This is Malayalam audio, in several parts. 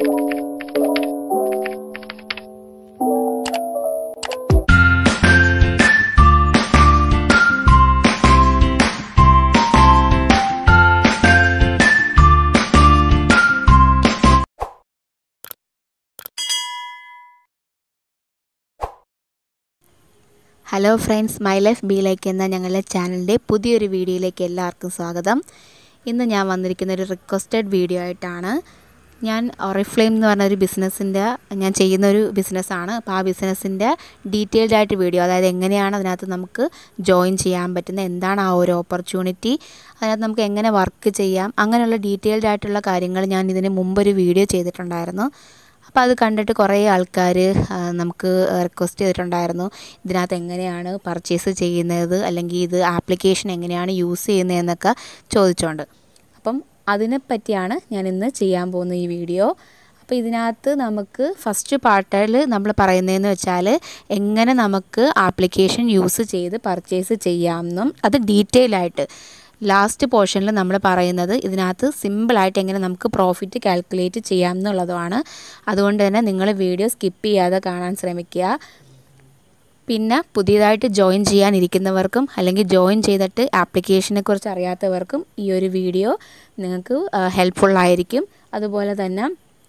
hello friends my life be like എന്ന ഞങ്ങളുടെ ചാനലിൻ്റെ പുതിയൊരു വീഡിയോയിലേക്ക് എല്ലാവർക്കും സ്വാഗതം ഇന്ന് ഞാൻ വന്നിരിക്കുന്ന ഒരു റിക്വസ്റ്റഡ് വീഡിയോ ആയിട്ടാണ് ഞാൻ ഒറിഫ്ലെയിം എന്ന് പറഞ്ഞ ഒരു ബിസിനസ്സിൻ്റെ ഞാൻ ചെയ്യുന്ന ഒരു ബിസിനസ്സാണ് അപ്പോൾ ആ ബിസിനസ്സിൻ്റെ ഡീറ്റെയിൽഡ് ആയിട്ട് വീഡിയോ അതായത് എങ്ങനെയാണ് അതിനകത്ത് നമുക്ക് ജോയിൻ ചെയ്യാൻ പറ്റുന്നത് എന്താണ് ആ ഒരു ഓപ്പർച്യൂണിറ്റി അതിനകത്ത് നമുക്ക് എങ്ങനെ വർക്ക് ചെയ്യാം അങ്ങനെയുള്ള ഡീറ്റെയിൽഡ് ആയിട്ടുള്ള കാര്യങ്ങൾ ഞാൻ ഇതിന് മുമ്പൊരു വീഡിയോ ചെയ്തിട്ടുണ്ടായിരുന്നു അപ്പോൾ അത് കണ്ടിട്ട് കുറേ ആൾക്കാർ നമുക്ക് റിക്വസ്റ്റ് ചെയ്തിട്ടുണ്ടായിരുന്നു ഇതിനകത്ത് എങ്ങനെയാണ് പർച്ചേസ് ചെയ്യുന്നത് അല്ലെങ്കിൽ ഇത് ആപ്ലിക്കേഷൻ എങ്ങനെയാണ് യൂസ് ചെയ്യുന്നതെന്നൊക്കെ ചോദിച്ചുകൊണ്ട് അപ്പം അതിനെ പറ്റിയാണ് ഞാൻ ഇന്ന് ചെയ്യാൻ പോകുന്ന ഈ വീഡിയോ അപ്പോൾ ഇതിനകത്ത് നമുക്ക് ഫസ്റ്റ് പാർട്ടിൽ നമ്മൾ പറയുന്നതെന്ന് വെച്ചാൽ എങ്ങനെ നമുക്ക് ആപ്ലിക്കേഷൻ യൂസ് ചെയ്ത് പർച്ചേസ് ചെയ്യാമെന്നും അത് ഡീറ്റെയിൽ ആയിട്ട് ലാസ്റ്റ് പോർഷനിൽ നമ്മൾ പറയുന്നത് ഇതിനകത്ത് സിമ്പിളായിട്ട് എങ്ങനെ നമുക്ക് പ്രോഫിറ്റ് കാൽക്കുലേറ്റ് ചെയ്യാം എന്നുള്ളതുമാണ് അതുകൊണ്ട് തന്നെ നിങ്ങൾ വീഡിയോ സ്കിപ്പ് ചെയ്യാതെ കാണാൻ ശ്രമിക്കുക പിന്നെ പുതിയതായിട്ട് ജോയിൻ ചെയ്യാനിരിക്കുന്നവർക്കും അല്ലെങ്കിൽ ജോയിൻ ചെയ്തിട്ട് ആപ്ലിക്കേഷനെ കുറിച്ച് അറിയാത്തവർക്കും ഈ ഒരു വീഡിയോ നിങ്ങൾക്ക് ഹെൽപ്ഫുള്ളായിരിക്കും അതുപോലെ തന്നെ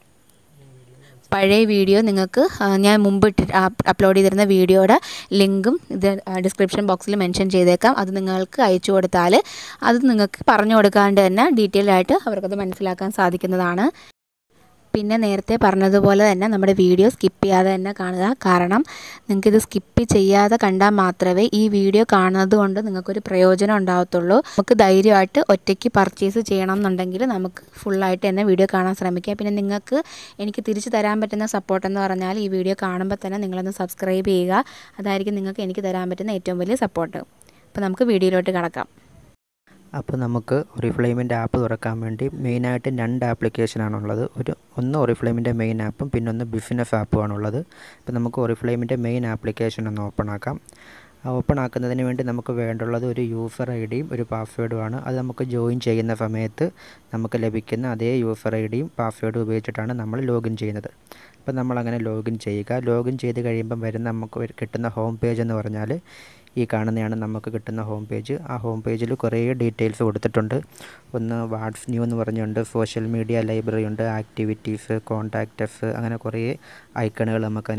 പഴയ വീഡിയോ നിങ്ങൾക്ക് ഞാൻ മുമ്പ് ഇട്ട് അപ്ലോഡ് ചെയ്തിരുന്ന വീഡിയോയുടെ ലിങ്കും ഇത് ഡിസ്ക്രിപ്ഷൻ ബോക്സിൽ മെൻഷൻ ചെയ്തേക്കാം അത് നിങ്ങൾക്ക് അയച്ചു കൊടുത്താൽ അത് നിങ്ങൾക്ക് പറഞ്ഞു കൊടുക്കാണ്ട് തന്നെ ഡീറ്റെയിൽ ആയിട്ട് അവർക്കത് മനസ്സിലാക്കാൻ സാധിക്കുന്നതാണ് പിന്നെ നേരത്തെ പറഞ്ഞതുപോലെ തന്നെ നമ്മുടെ വീഡിയോ സ്കിപ്പ് ചെയ്യാതെ തന്നെ കാണുക കാരണം നിങ്ങൾക്കിത് സ്കിപ്പ് ചെയ്യാതെ കണ്ടാൽ മാത്രമേ ഈ വീഡിയോ കാണുന്നത് കൊണ്ട് നിങ്ങൾക്കൊരു പ്രയോജനം ഉണ്ടാകത്തുള്ളൂ നമുക്ക് ധൈര്യമായിട്ട് ഒറ്റയ്ക്ക് പർച്ചേസ് ചെയ്യണം എന്നുണ്ടെങ്കിൽ നമുക്ക് ഫുള്ളായിട്ട് തന്നെ വീഡിയോ കാണാൻ ശ്രമിക്കുക പിന്നെ നിങ്ങൾക്ക് എനിക്ക് തിരിച്ചു തരാൻ പറ്റുന്ന സപ്പോർട്ട് എന്ന് പറഞ്ഞാൽ ഈ വീഡിയോ കാണുമ്പോൾ തന്നെ നിങ്ങളൊന്ന് സബ്സ്ക്രൈബ് ചെയ്യുക അതായിരിക്കും നിങ്ങൾക്ക് എനിക്ക് തരാൻ പറ്റുന്ന ഏറ്റവും വലിയ സപ്പോർട്ട് അപ്പോൾ നമുക്ക് വീഡിയോയിലോട്ട് കിടക്കാം അപ്പോൾ നമുക്ക് ഒറിഫ്ലെയിമിൻ്റെ ആപ്പ് തുറക്കാൻ വേണ്ടി മെയിനായിട്ട് രണ്ട് ആപ്ലിക്കേഷനാണുള്ളത് ഒരു ഒന്ന് ഒറിഫ്ലെയിമിൻ്റെ മെയിൻ ആപ്പും പിന്നെ ഒന്ന് ബിസിനസ് ആപ്പുമാണുള്ളത് അപ്പോൾ നമുക്ക് ഒറിഫ്ലെയിമിൻ്റെ മെയിൻ ആപ്ലിക്കേഷൻ ഒന്ന് ഓപ്പൺ ആക്കാം ഓപ്പൺ ആക്കുന്നതിന് വേണ്ടി നമുക്ക് വേണ്ടുള്ളത് ഒരു യൂസർ ഐ ഡിയും ഒരു പാസ്വേഡുമാണ് അത് നമുക്ക് ജോയിൻ ചെയ്യുന്ന സമയത്ത് നമുക്ക് ലഭിക്കുന്ന അതേ യൂസർ ഐ ഡിയും പാസ്വേഡും ഉപയോഗിച്ചിട്ടാണ് നമ്മൾ ലോഗിൻ ചെയ്യുന്നത് അപ്പോൾ നമ്മളങ്ങനെ ലോഗിൻ ചെയ്യുക ലോഗിൻ ചെയ്ത് കഴിയുമ്പം വരുന്ന നമുക്ക് കിട്ടുന്ന ഹോം പേജ് എന്ന് പറഞ്ഞാൽ ഈ കാണുന്നതാണ് നമുക്ക് കിട്ടുന്ന ഹോം പേജ് ആ ഹോം പേജിൽ കുറേ ഡീറ്റെയിൽസ് കൊടുത്തിട്ടുണ്ട് ഒന്ന് വാട്സ് ന്യൂ എന്ന് പറഞ്ഞുകൊണ്ട് സോഷ്യൽ മീഡിയ ലൈബ്രറി ഉണ്ട് ആക്ടിവിറ്റീസ് കോൺടാക്റ്റസ് അങ്ങനെ കുറേ ഐക്കണുകൾ നമുക്ക്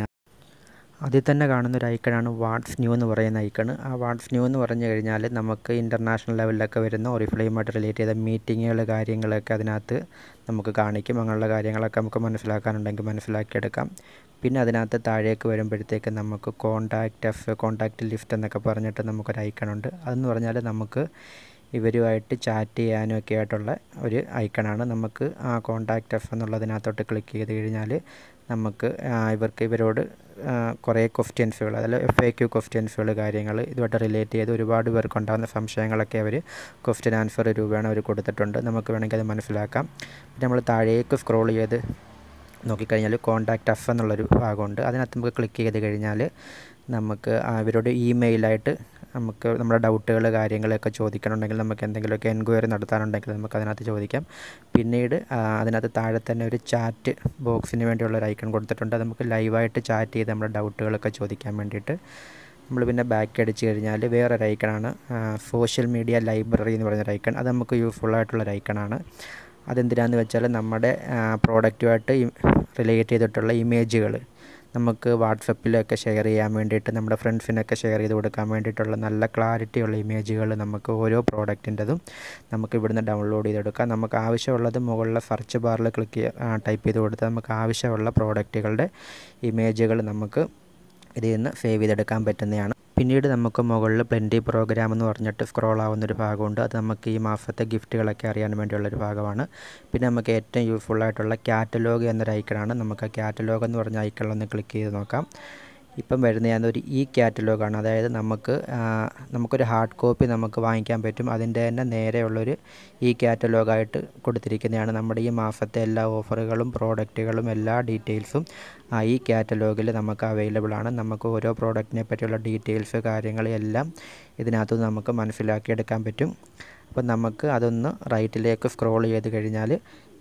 അതിൽ തന്നെ കാണുന്ന ഒരു ഐക്കണാണ് വാട്സ് ന്യൂ എന്ന് പറയുന്ന ഐക്കൺ ആ വാട്സ് ന്യൂ എന്ന് പറഞ്ഞു കഴിഞ്ഞാൽ നമുക്ക് ഇൻ്റർനാഷണൽ ലെവലിലൊക്കെ വരുന്ന ഒറിഫ്ലെയിമായിട്ട് റിലേറ്റ് ചെയ്ത മീറ്റിങ്ങുകൾ കാര്യങ്ങളൊക്കെ അതിനകത്ത് നമുക്ക് കാണിക്കും അങ്ങനെയുള്ള കാര്യങ്ങളൊക്കെ നമുക്ക് മനസ്സിലാക്കാനുണ്ടെങ്കിൽ മനസ്സിലാക്കിയെടുക്കാം പിന്നെ അതിനകത്ത് താഴേക്ക് വരുമ്പോഴത്തേക്ക് നമുക്ക് കോൺടാക്റ്റ് എഫ് കോൺടാക്റ്റ് ലിസ്റ്റ് എന്നൊക്കെ പറഞ്ഞിട്ട് നമുക്കൊരു ഐക്കണുണ്ട് അതെന്ന് പറഞ്ഞാൽ നമുക്ക് ഇവരുമായിട്ട് ചാറ്റ് ചെയ്യാനും ഒക്കെ ആയിട്ടുള്ള ഒരു ഐക്കണാണ് നമുക്ക് ആ കോൺടാക്റ്റ് എഫ് എന്നുള്ളതിനകത്തോട്ട് ക്ലിക്ക് ചെയ്ത് കഴിഞ്ഞാൽ നമുക്ക് ഇവർക്ക് ഇവരോട് കുറേ ക്വസ്റ്റ്യൻസുകൾ അതിൽ എഫ് എ ക്യു ക്വസ്റ്റ്യൻസുകൾ കാര്യങ്ങൾ ഇതുമായിട്ട് റിലേറ്റ് ചെയ്ത് ഒരുപാട് പേർക്കുണ്ടാകുന്ന സംശയങ്ങളൊക്കെ അവർ ക്വസ്റ്റ്യൻ ആൻസർ രൂപേണ അവർ കൊടുത്തിട്ടുണ്ട് നമുക്ക് വേണമെങ്കിൽ അത് മനസ്സിലാക്കാം പിന്നെ നമ്മൾ താഴേക്ക് സ്ക്രോൾ ചെയ്ത് നോക്കിക്കഴിഞ്ഞാൽ കോൺടാക്റ്റ് എഫ് എന്നുള്ളൊരു ഭാഗമുണ്ട് അതിനകത്ത് നമുക്ക് ക്ലിക്ക് ചെയ്ത് കഴിഞ്ഞാൽ നമുക്ക് അവരോട് ഇമെയിലായിട്ട് നമുക്ക് നമ്മുടെ ഡൗട്ടുകൾ കാര്യങ്ങളൊക്കെ ചോദിക്കണമെങ്കിൽ നമുക്ക് എന്തെങ്കിലുമൊക്കെ എൻക്വയറി നടത്താനുണ്ടെങ്കിൽ നമുക്ക് അതിനകത്ത് ചോദിക്കാം പിന്നീട് അതിനകത്ത് താഴെ തന്നെ ഒരു ചാറ്റ് ബോക്സിന് വേണ്ടിയുള്ള ഒരു ഐക്കൺ കൊടുത്തിട്ടുണ്ട് അത് നമുക്ക് ലൈവായിട്ട് ചാറ്റ് ചെയ്ത് നമ്മുടെ ഡൗട്ടുകളൊക്കെ ചോദിക്കാൻ വേണ്ടിയിട്ട് നമ്മൾ പിന്നെ ബാക്ക് അടിച്ച് കഴിഞ്ഞാൽ വേറൊരു ഐക്കണാണ് സോഷ്യൽ മീഡിയ ലൈബ്രറി എന്ന് പറഞ്ഞൊരു ഐക്കൺ അത് നമുക്ക് യൂസ്ഫുൾ ആയിട്ടുള്ളൊരു ഐക്കണാണ് അതെന്തിനാന്ന് വെച്ചാൽ നമ്മുടെ പ്രോഡക്റ്റുമായിട്ട് റിലേറ്റ് ചെയ്തിട്ടുള്ള ഇമേജുകൾ നമുക്ക് വാട്സപ്പിലൊക്കെ ഷെയർ ചെയ്യാൻ വേണ്ടിയിട്ട് നമ്മുടെ ഫ്രണ്ട്സിനൊക്കെ ഷെയർ ചെയ്ത് കൊടുക്കാൻ വേണ്ടിയിട്ടുള്ള നല്ല ക്ലാരിറ്റി ഉള്ള ഇമേജുകൾ നമുക്ക് ഓരോ പ്രോഡക്റ്റിൻ്റെതും നമുക്ക് ഇവിടുന്ന് ഡൗൺലോഡ് ചെയ്തെടുക്കാം നമുക്ക് ആവശ്യമുള്ളത് മുകളിലെ സെർച്ച് ബാറിൽ ക്ലിക്ക് ടൈപ്പ് ചെയ്ത് കൊടുത്ത് നമുക്ക് ആവശ്യമുള്ള പ്രോഡക്റ്റുകളുടെ ഇമേജുകൾ നമുക്ക് ഇതിൽ നിന്ന് സേവ് ചെയ്തെടുക്കാൻ പറ്റുന്നതാണ് പിന്നീട് നമുക്ക് മുകളിൽ പ്ലെൻറ്റി പ്രോഗ്രാം എന്ന് പറഞ്ഞിട്ട് സ്ക്രോൾ ആവുന്നൊരു ഭാഗമുണ്ട് അത് നമുക്ക് ഈ മാസത്തെ ഗിഫ്റ്റുകളൊക്കെ അറിയാൻ വേണ്ടിയുള്ളൊരു ഭാഗമാണ് പിന്നെ നമുക്ക് ഏറ്റവും യൂസ്ഫുൾ ആയിട്ടുള്ള കാറ്റലോഗ് എന്നൊരു ഐക്കണാണ് നമുക്ക് ആ കാറ്റലോഗ് എന്ന് പറഞ്ഞ ഐക്കണിലൊന്ന് ക്ലിക്ക് ചെയ്ത് നോക്കാം ഇപ്പം വരുന്ന ഒരു ഇ കാറ്റലോഗാണ് അതായത് നമുക്ക് നമുക്കൊരു ഹാർഡ് കോപ്പി നമുക്ക് വാങ്ങിക്കാൻ പറ്റും അതിൻ്റെ തന്നെ നേരെയുള്ളൊരു ഇ കാറ്റലോഗായിട്ട് കൊടുത്തിരിക്കുന്നതാണ് നമ്മുടെ ഈ മാസത്തെ എല്ലാ ഓഫറുകളും പ്രോഡക്റ്റുകളും എല്ലാ ഡീറ്റെയിൽസും ആ ഈ കാറ്റലോഗിൽ നമുക്ക് അവൈലബിൾ ആണ് നമുക്ക് ഓരോ പ്രോഡക്റ്റിനെ പറ്റിയുള്ള ഡീറ്റെയിൽസ് കാര്യങ്ങൾ എല്ലാം ഇതിനകത്ത് നമുക്ക് മനസ്സിലാക്കിയെടുക്കാൻ പറ്റും അപ്പോൾ നമുക്ക് അതൊന്ന് റൈറ്റിലേക്ക് സ്ക്രോൾ ചെയ്ത് കഴിഞ്ഞാൽ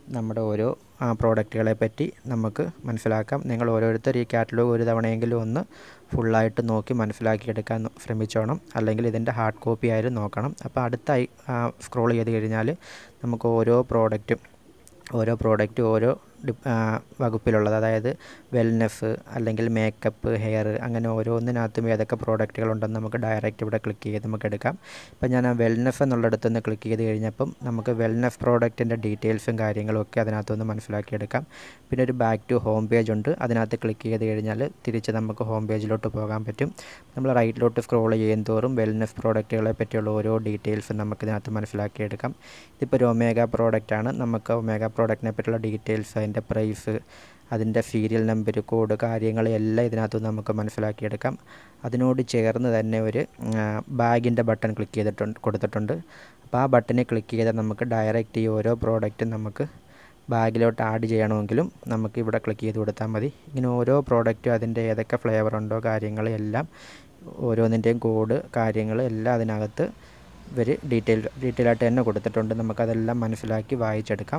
നമ്മുടെ ഓരോ പ്രോഡക്റ്റുകളെ പറ്റി നമുക്ക് മനസ്സിലാക്കാം നിങ്ങൾ ഓരോരുത്തർ ഈ കാറ്റലോഗ് ഒരു തവണയെങ്കിലും ഒന്ന് ഫുള്ളായിട്ട് നോക്കി മനസ്സിലാക്കിയെടുക്കാൻ ശ്രമിച്ചോണം അല്ലെങ്കിൽ ഇതിൻ്റെ ഹാർഡ് കോപ്പി ആയാലും നോക്കണം അപ്പോൾ അടുത്തായി സ്ക്രോൾ ചെയ്ത് കഴിഞ്ഞാൽ നമുക്ക് ഓരോ പ്രോഡക്റ്റും ഓരോ പ്രോഡക്റ്റ് ഓരോ വകുപ്പിലുള്ളത് അതായത് വെൽനെസ് അല്ലെങ്കിൽ മേക്കപ്പ് ഹെയർ അങ്ങനെ ഓരോന്നിനകത്തും ഏതൊക്കെ പ്രോഡക്റ്റുകളുണ്ടെന്ന് നമുക്ക് ഡയറക്റ്റ് ഇവിടെ ക്ലിക്ക് ചെയ്ത് നമുക്ക് എടുക്കാം ഇപ്പം ഞാൻ ആ വെൽനെസ് എന്നുള്ളിടത്ത് നിന്ന് ക്ലിക്ക് ചെയ്ത് കഴിഞ്ഞപ്പം നമുക്ക് വെൽനെസ് പ്രോഡക്റ്റിൻ്റെ ഡീറ്റെയിൽസും കാര്യങ്ങളും ഒക്കെ അതിനകത്തുനിന്ന് മനസ്സിലാക്കിയെടുക്കാം പിന്നെ ഒരു ബാക്ക് ടു ഹോം പേജ് ഉണ്ട് അതിനകത്ത് ക്ലിക്ക് ചെയ്ത് കഴിഞ്ഞാൽ തിരിച്ച് നമുക്ക് ഹോം പേജിലോട്ട് പോകാൻ പറ്റും നമ്മൾ റൈറ്റിലോട്ട് സ്ക്രോൾ ചെയ്യും തോറും വെൽനെസ് പ്രോഡക്റ്റുകളെ പറ്റിയുള്ള ഓരോ ഡീറ്റെയിൽസും നമുക്ക് ഇതിനകത്ത് മനസ്സിലാക്കിയെടുക്കാം ഇതിപ്പോൾ ഒരു ഒമേഗ പ്രോഡക്റ്റാണ് നമുക്ക് ഒമേഗ പ്രോഡക്റ്റിനെ പറ്റിയുള്ള ഡീറ്റെയിൽസ് അതിൻ്റെ പ്രൈസ് അതിൻ്റെ സീരിയൽ നമ്പർ കോഡ് കാര്യങ്ങൾ എല്ലാം ഇതിനകത്തുനിന്ന് നമുക്ക് മനസ്സിലാക്കിയെടുക്കാം അതിനോട് ചേർന്ന് തന്നെ ഒരു ബാഗിൻ്റെ ബട്ടൺ ക്ലിക്ക് ചെയ്തിട്ടുണ്ട് കൊടുത്തിട്ടുണ്ട് അപ്പോൾ ആ ബട്ടണിൽ ക്ലിക്ക് ചെയ്താൽ നമുക്ക് ഡയറക്റ്റ് ഈ ഓരോ പ്രോഡക്റ്റും നമുക്ക് ബാഗിലോട്ട് ആഡ് ചെയ്യണമെങ്കിലും നമുക്ക് ഇവിടെ ക്ലിക്ക് ചെയ്ത് കൊടുത്താൽ മതി ഇങ്ങനെ ഓരോ പ്രോഡക്റ്റും അതിൻ്റെ ഏതൊക്കെ ഫ്ലേവർ ഉണ്ടോ കാര്യങ്ങൾ എല്ലാം ഓരോന്നിൻ്റെയും കോഡ് കാര്യങ്ങൾ എല്ലാം അതിനകത്ത് ഇവർ ഡീറ്റെയിൽ ഡീറ്റെയിൽ ആയിട്ട് തന്നെ കൊടുത്തിട്ടുണ്ട് നമുക്കതെല്ലാം മനസ്സിലാക്കി വായിച്ചെടുക്കാം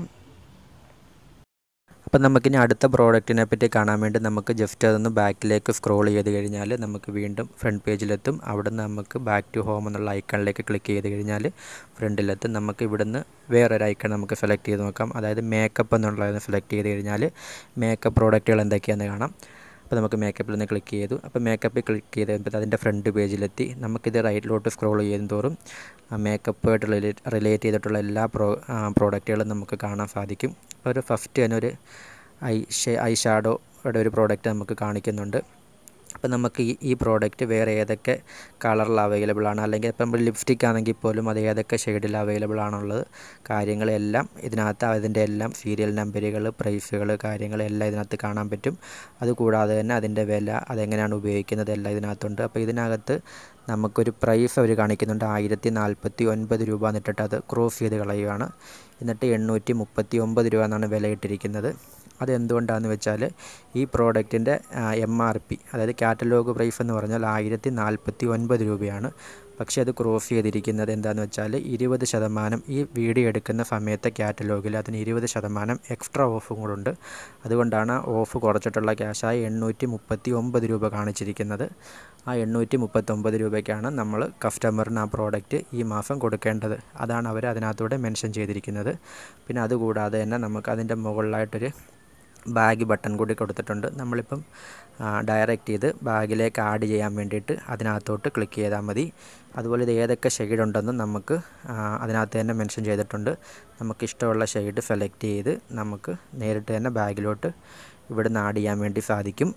അപ്പം നമുക്കിനി അടുത്ത പ്രോഡക്റ്റിനെ പറ്റി കാണാൻ വേണ്ടി നമുക്ക് ജസ്റ്റ് അതൊന്ന് ബാക്കിലേക്ക് സ്ക്രോൾ ചെയ്ത് കഴിഞ്ഞാൽ നമുക്ക് വീണ്ടും ഫ്രണ്ട് പേജിലെത്തും അവിടെ നിന്ന് നമുക്ക് ബാക്ക് ടു ഹോം എന്നുള്ള ഐക്കണിലേക്ക് ക്ലിക്ക് ചെയ്ത് കഴിഞ്ഞാൽ ഫ്രണ്ടിലെത്തും നമുക്ക് ഇവിടുന്ന് വേറൊരു ഐക്കൺ നമുക്ക് സെലക്ട് ചെയ്ത് നോക്കാം അതായത് മേക്കപ്പ് എന്നുള്ളത് സെലക്ട് ചെയ്ത് കഴിഞ്ഞാൽ മേക്കപ്പ് പ്രോഡക്റ്റുകൾ എന്തൊക്കെയാണെന്ന് കാണാം അപ്പോൾ നമുക്ക് മേക്കപ്പിൽ നിന്ന് ക്ലിക്ക് ചെയ്തു അപ്പോൾ മേക്കപ്പിൽ ക്ലിക്ക് ചെയ്ത് കഴിയുമ്പോൾ അതിൻ്റെ ഫ്രണ്ട് പേജിലെത്തി നമുക്കിത് റൈറ്റിലോട്ട് സ്ക്രോൾ ചെയ്യുന്ന തോറും മേക്കപ്പുമായിട്ട് റിലേറ്റ് റിലേറ്റ് ചെയ്തിട്ടുള്ള എല്ലാ പ്രോ പ്രോഡക്റ്റുകളും നമുക്ക് കാണാൻ സാധിക്കും ഒരു ഫസ്റ്റ് തന്നെ ഒരു ഐ ഷേ ഐ ഷാഡോയുടെ ഒരു പ്രോഡക്റ്റ് നമുക്ക് കാണിക്കുന്നുണ്ട് അപ്പോൾ നമുക്ക് ഈ ഈ പ്രോഡക്റ്റ് വേറെ ഏതൊക്കെ കളറിൽ അവൈലബിൾ ആണ് അല്ലെങ്കിൽ ഇപ്പം ലിപ്സ്റ്റിക് ആണെങ്കിൽ പോലും അത് ഏതൊക്കെ ഷെയ്ഡിൽ അവൈലബിൾ ആണുള്ളത് കാര്യങ്ങളെല്ലാം ഇതിനകത്ത് അതിൻ്റെ എല്ലാം സീരിയൽ നമ്പറുകൾ പ്രൈസുകൾ കാര്യങ്ങൾ എല്ലാം ഇതിനകത്ത് കാണാൻ പറ്റും അതുകൂടാതെ തന്നെ അതിൻ്റെ വില അതെങ്ങനെയാണ് ഉപയോഗിക്കുന്നത് എല്ലാം ഇതിനകത്തുണ്ട് അപ്പോൾ ഇതിനകത്ത് നമുക്കൊരു പ്രൈസ് അവർ കാണിക്കുന്നുണ്ട് ആയിരത്തി നാൽപ്പത്തി ഒൻപത് രൂപ എന്നിട്ടിട്ട് അത് ക്രോസ് ചെയ്ത് കളയുകയാണ് എന്നിട്ട് എണ്ണൂറ്റി മുപ്പത്തി ഒമ്പത് രൂപ എന്നാണ് വില ഇട്ടിരിക്കുന്നത് അതെന്തുകൊണ്ടാണെന്ന് വെച്ചാൽ ഈ പ്രോഡക്റ്റിൻ്റെ എം ആർ പി അതായത് കാറ്റലോഗ് പ്രൈസ് എന്ന് പറഞ്ഞാൽ ആയിരത്തി നാൽപ്പത്തി ഒൻപത് രൂപയാണ് പക്ഷേ അത് ക്രോസ് ചെയ്തിരിക്കുന്നത് എന്താണെന്ന് വെച്ചാൽ ഇരുപത് ശതമാനം ഈ വീഡിയോ എടുക്കുന്ന സമയത്തെ കാറ്റലോഗിൽ അതിന് ഇരുപത് ശതമാനം എക്സ്ട്രാ ഓഫും കൂടെ ഉണ്ട് അതുകൊണ്ടാണ് ഓഫ് കുറച്ചിട്ടുള്ള ക്യാഷായ എണ്ണൂറ്റി മുപ്പത്തി ഒമ്പത് രൂപ കാണിച്ചിരിക്കുന്നത് ആ എണ്ണൂറ്റി മുപ്പത്തൊമ്പത് രൂപയ്ക്കാണ് നമ്മൾ കസ്റ്റമറിന് ആ പ്രോഡക്റ്റ് ഈ മാസം കൊടുക്കേണ്ടത് അതാണ് അവർ അതിനകത്തൂടെ മെൻഷൻ ചെയ്തിരിക്കുന്നത് പിന്നെ അതുകൂടാതെ തന്നെ നമുക്ക് അതിൻ്റെ മുകളിലായിട്ടൊരു ബാഗ് ബട്ടൺ കൂടി കൊടുത്തിട്ടുണ്ട് നമ്മളിപ്പം ഡയറക്റ്റ് ചെയ്ത് ബാഗിലേക്ക് ആഡ് ചെയ്യാൻ വേണ്ടിയിട്ട് അതിനകത്തോട്ട് ക്ലിക്ക് ചെയ്താൽ മതി അതുപോലെ ഇത് ഏതൊക്കെ ഷെയ്ഡ് ഉണ്ടെന്നും നമുക്ക് അതിനകത്ത് തന്നെ മെൻഷൻ ചെയ്തിട്ടുണ്ട് നമുക്ക് ഇഷ്ടമുള്ള ഷെയ്ഡ് സെലക്ട് ചെയ്ത് നമുക്ക് നേരിട്ട് തന്നെ ബാഗിലോട്ട് ഇവിടുന്ന് ആഡ് ചെയ്യാൻ വേണ്ടി സാധിക്കും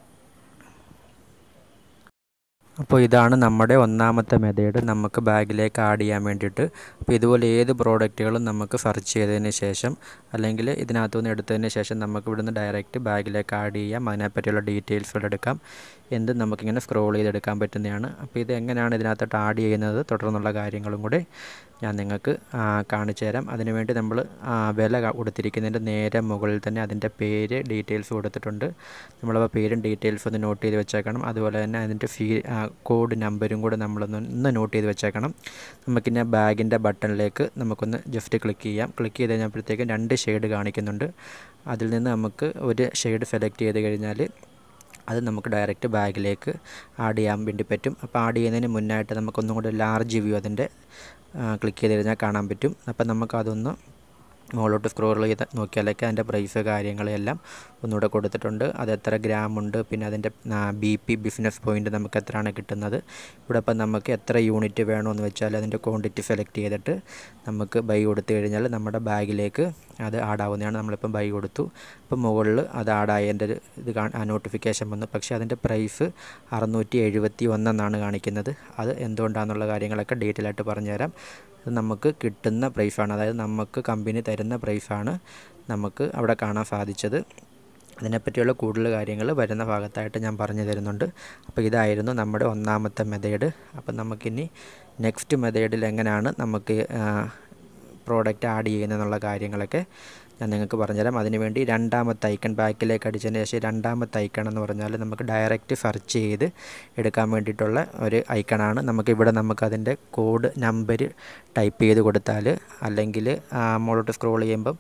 അപ്പോൾ ഇതാണ് നമ്മുടെ ഒന്നാമത്തെ മെത്തേഡ് നമുക്ക് ബാഗിലേക്ക് ആഡ് ചെയ്യാൻ വേണ്ടിയിട്ട് അപ്പോൾ ഇതുപോലെ ഏത് പ്രോഡക്റ്റുകളും നമുക്ക് സെർച്ച് ചെയ്തതിന് ശേഷം അല്ലെങ്കിൽ ഇതിനകത്തുനിന്ന് എടുത്തതിന് ശേഷം നമുക്ക് ഇവിടുന്ന് ഡയറക്റ്റ് ബാഗിലേക്ക് ആഡ് ചെയ്യാം അതിനെപ്പറ്റിയുള്ള ഡീറ്റെയിൽസുകൾ എടുക്കാം എന്തും നമുക്കിങ്ങനെ സ്ക്രോൾ ചെയ്തെടുക്കാൻ പറ്റുന്നതാണ് അപ്പോൾ ഇത് എങ്ങനെയാണ് ഇതിനകത്തോട്ട് ആഡ് ചെയ്യുന്നത് തുടർന്നുള്ള കാര്യങ്ങളും കൂടെ ഞാൻ നിങ്ങൾക്ക് കാണിച്ചു തരാം അതിനുവേണ്ടി നമ്മൾ വില കൊടുത്തിരിക്കുന്നതിൻ്റെ നേരെ മുകളിൽ തന്നെ അതിൻ്റെ പേര് ഡീറ്റെയിൽസ് കൊടുത്തിട്ടുണ്ട് നമ്മളപ്പോൾ പേരും ഡീറ്റെയിൽസ് ഒന്ന് നോട്ട് ചെയ്ത് വെച്ചേക്കണം അതുപോലെ തന്നെ അതിൻ്റെ ഫീ കോഡ് നമ്പരും കൂടെ നമ്മളൊന്ന് ഒന്ന് നോട്ട് ചെയ്ത് വെച്ചേക്കണം നമുക്കിന്നെ ബാഗിൻ്റെ ബട്ടണിലേക്ക് നമുക്കൊന്ന് ജസ്റ്റ് ക്ലിക്ക് ചെയ്യാം ക്ലിക്ക് ചെയ്ത് കഴിഞ്ഞപ്പോഴത്തേക്കും രണ്ട് ഷെയ്ഡ് കാണിക്കുന്നുണ്ട് അതിൽ നിന്ന് നമുക്ക് ഒരു ഷെയ്ഡ് സെലക്ട് ചെയ്ത് കഴിഞ്ഞാൽ അത് നമുക്ക് ഡയറക്റ്റ് ബാഗിലേക്ക് ആഡ് ചെയ്യാൻ വേണ്ടി പറ്റും അപ്പോൾ ആഡ് ചെയ്യുന്നതിന് മുന്നായിട്ട് നമുക്കൊന്നും കൂടെ ലാർജ് വ്യൂ അതിൻ്റെ ക്ലിക്ക് ചെയ്ത് കഴിഞ്ഞാൽ കാണാൻ പറ്റും അപ്പോൾ നമുക്കതൊന്ന് മുകളിലോട്ട് സ്ക്രോൾ ചെയ്ത് നോക്കിയാലൊക്കെ അതിൻ്റെ പ്രൈസ് കാര്യങ്ങളെല്ലാം ഒന്നുകൂടെ കൊടുത്തിട്ടുണ്ട് അത് എത്ര ഗ്രാം ഉണ്ട് പിന്നെ അതിൻ്റെ ബി പി ബിസിനസ് പോയിൻ്റ് നമുക്ക് എത്രയാണ് കിട്ടുന്നത് ഇവിടെ ഇപ്പം നമുക്ക് എത്ര യൂണിറ്റ് വേണമെന്ന് വെച്ചാൽ അതിൻ്റെ ക്വാണ്ടിറ്റി സെലക്ട് ചെയ്തിട്ട് നമുക്ക് ബൈ കൊടുത്തു കഴിഞ്ഞാൽ നമ്മുടെ ബാഗിലേക്ക് അത് ആഡാവുന്നതാണ് നമ്മളിപ്പം ബൈ കൊടുത്തു അപ്പം മുകളിൽ അത് ആഡായതിൻ്റെ ഒരു ഇത് നോട്ടിഫിക്കേഷൻ വന്നു പക്ഷേ അതിൻ്റെ പ്രൈസ് അറുന്നൂറ്റി എഴുപത്തി ഒന്നെന്നാണ് കാണിക്കുന്നത് അത് എന്തുകൊണ്ടാണെന്നുള്ള കാര്യങ്ങളൊക്കെ ഡീറ്റെയിൽ ആയിട്ട് പറഞ്ഞുതരാം അത് നമുക്ക് കിട്ടുന്ന പ്രൈസാണ് അതായത് നമുക്ക് കമ്പനി തരുന്ന പ്രൈസാണ് നമുക്ക് അവിടെ കാണാൻ സാധിച്ചത് അതിനെപ്പറ്റിയുള്ള കൂടുതൽ കാര്യങ്ങൾ വരുന്ന ഭാഗത്തായിട്ട് ഞാൻ പറഞ്ഞു തരുന്നുണ്ട് അപ്പോൾ ഇതായിരുന്നു നമ്മുടെ ഒന്നാമത്തെ മെത്തേഡ് അപ്പം നമുക്കിനി നെക്സ്റ്റ് മെത്തേഡിൽ എങ്ങനെയാണ് നമുക്ക് പ്രോഡക്റ്റ് ആഡ് ചെയ്യുന്നതെന്നുള്ള കാര്യങ്ങളൊക്കെ ഞാൻ നിങ്ങൾക്ക് പറഞ്ഞുതരാം അതിനുവേണ്ടി രണ്ടാമത്തെ ഐക്കൺ ബാക്കിലേക്ക് അടിച്ചതിന് ശേഷം രണ്ടാമത്തെ ഐക്കൺ എന്ന് പറഞ്ഞാൽ നമുക്ക് ഡയറക്റ്റ് സെർച്ച് ചെയ്ത് എടുക്കാൻ വേണ്ടിയിട്ടുള്ള ഒരു ഐക്കണാണ് നമുക്കിവിടെ നമുക്കതിൻ്റെ കോഡ് നമ്പർ ടൈപ്പ് ചെയ്ത് കൊടുത്താൽ അല്ലെങ്കിൽ മുകളിലോട്ട് സ്ക്രോൾ ചെയ്യുമ്പം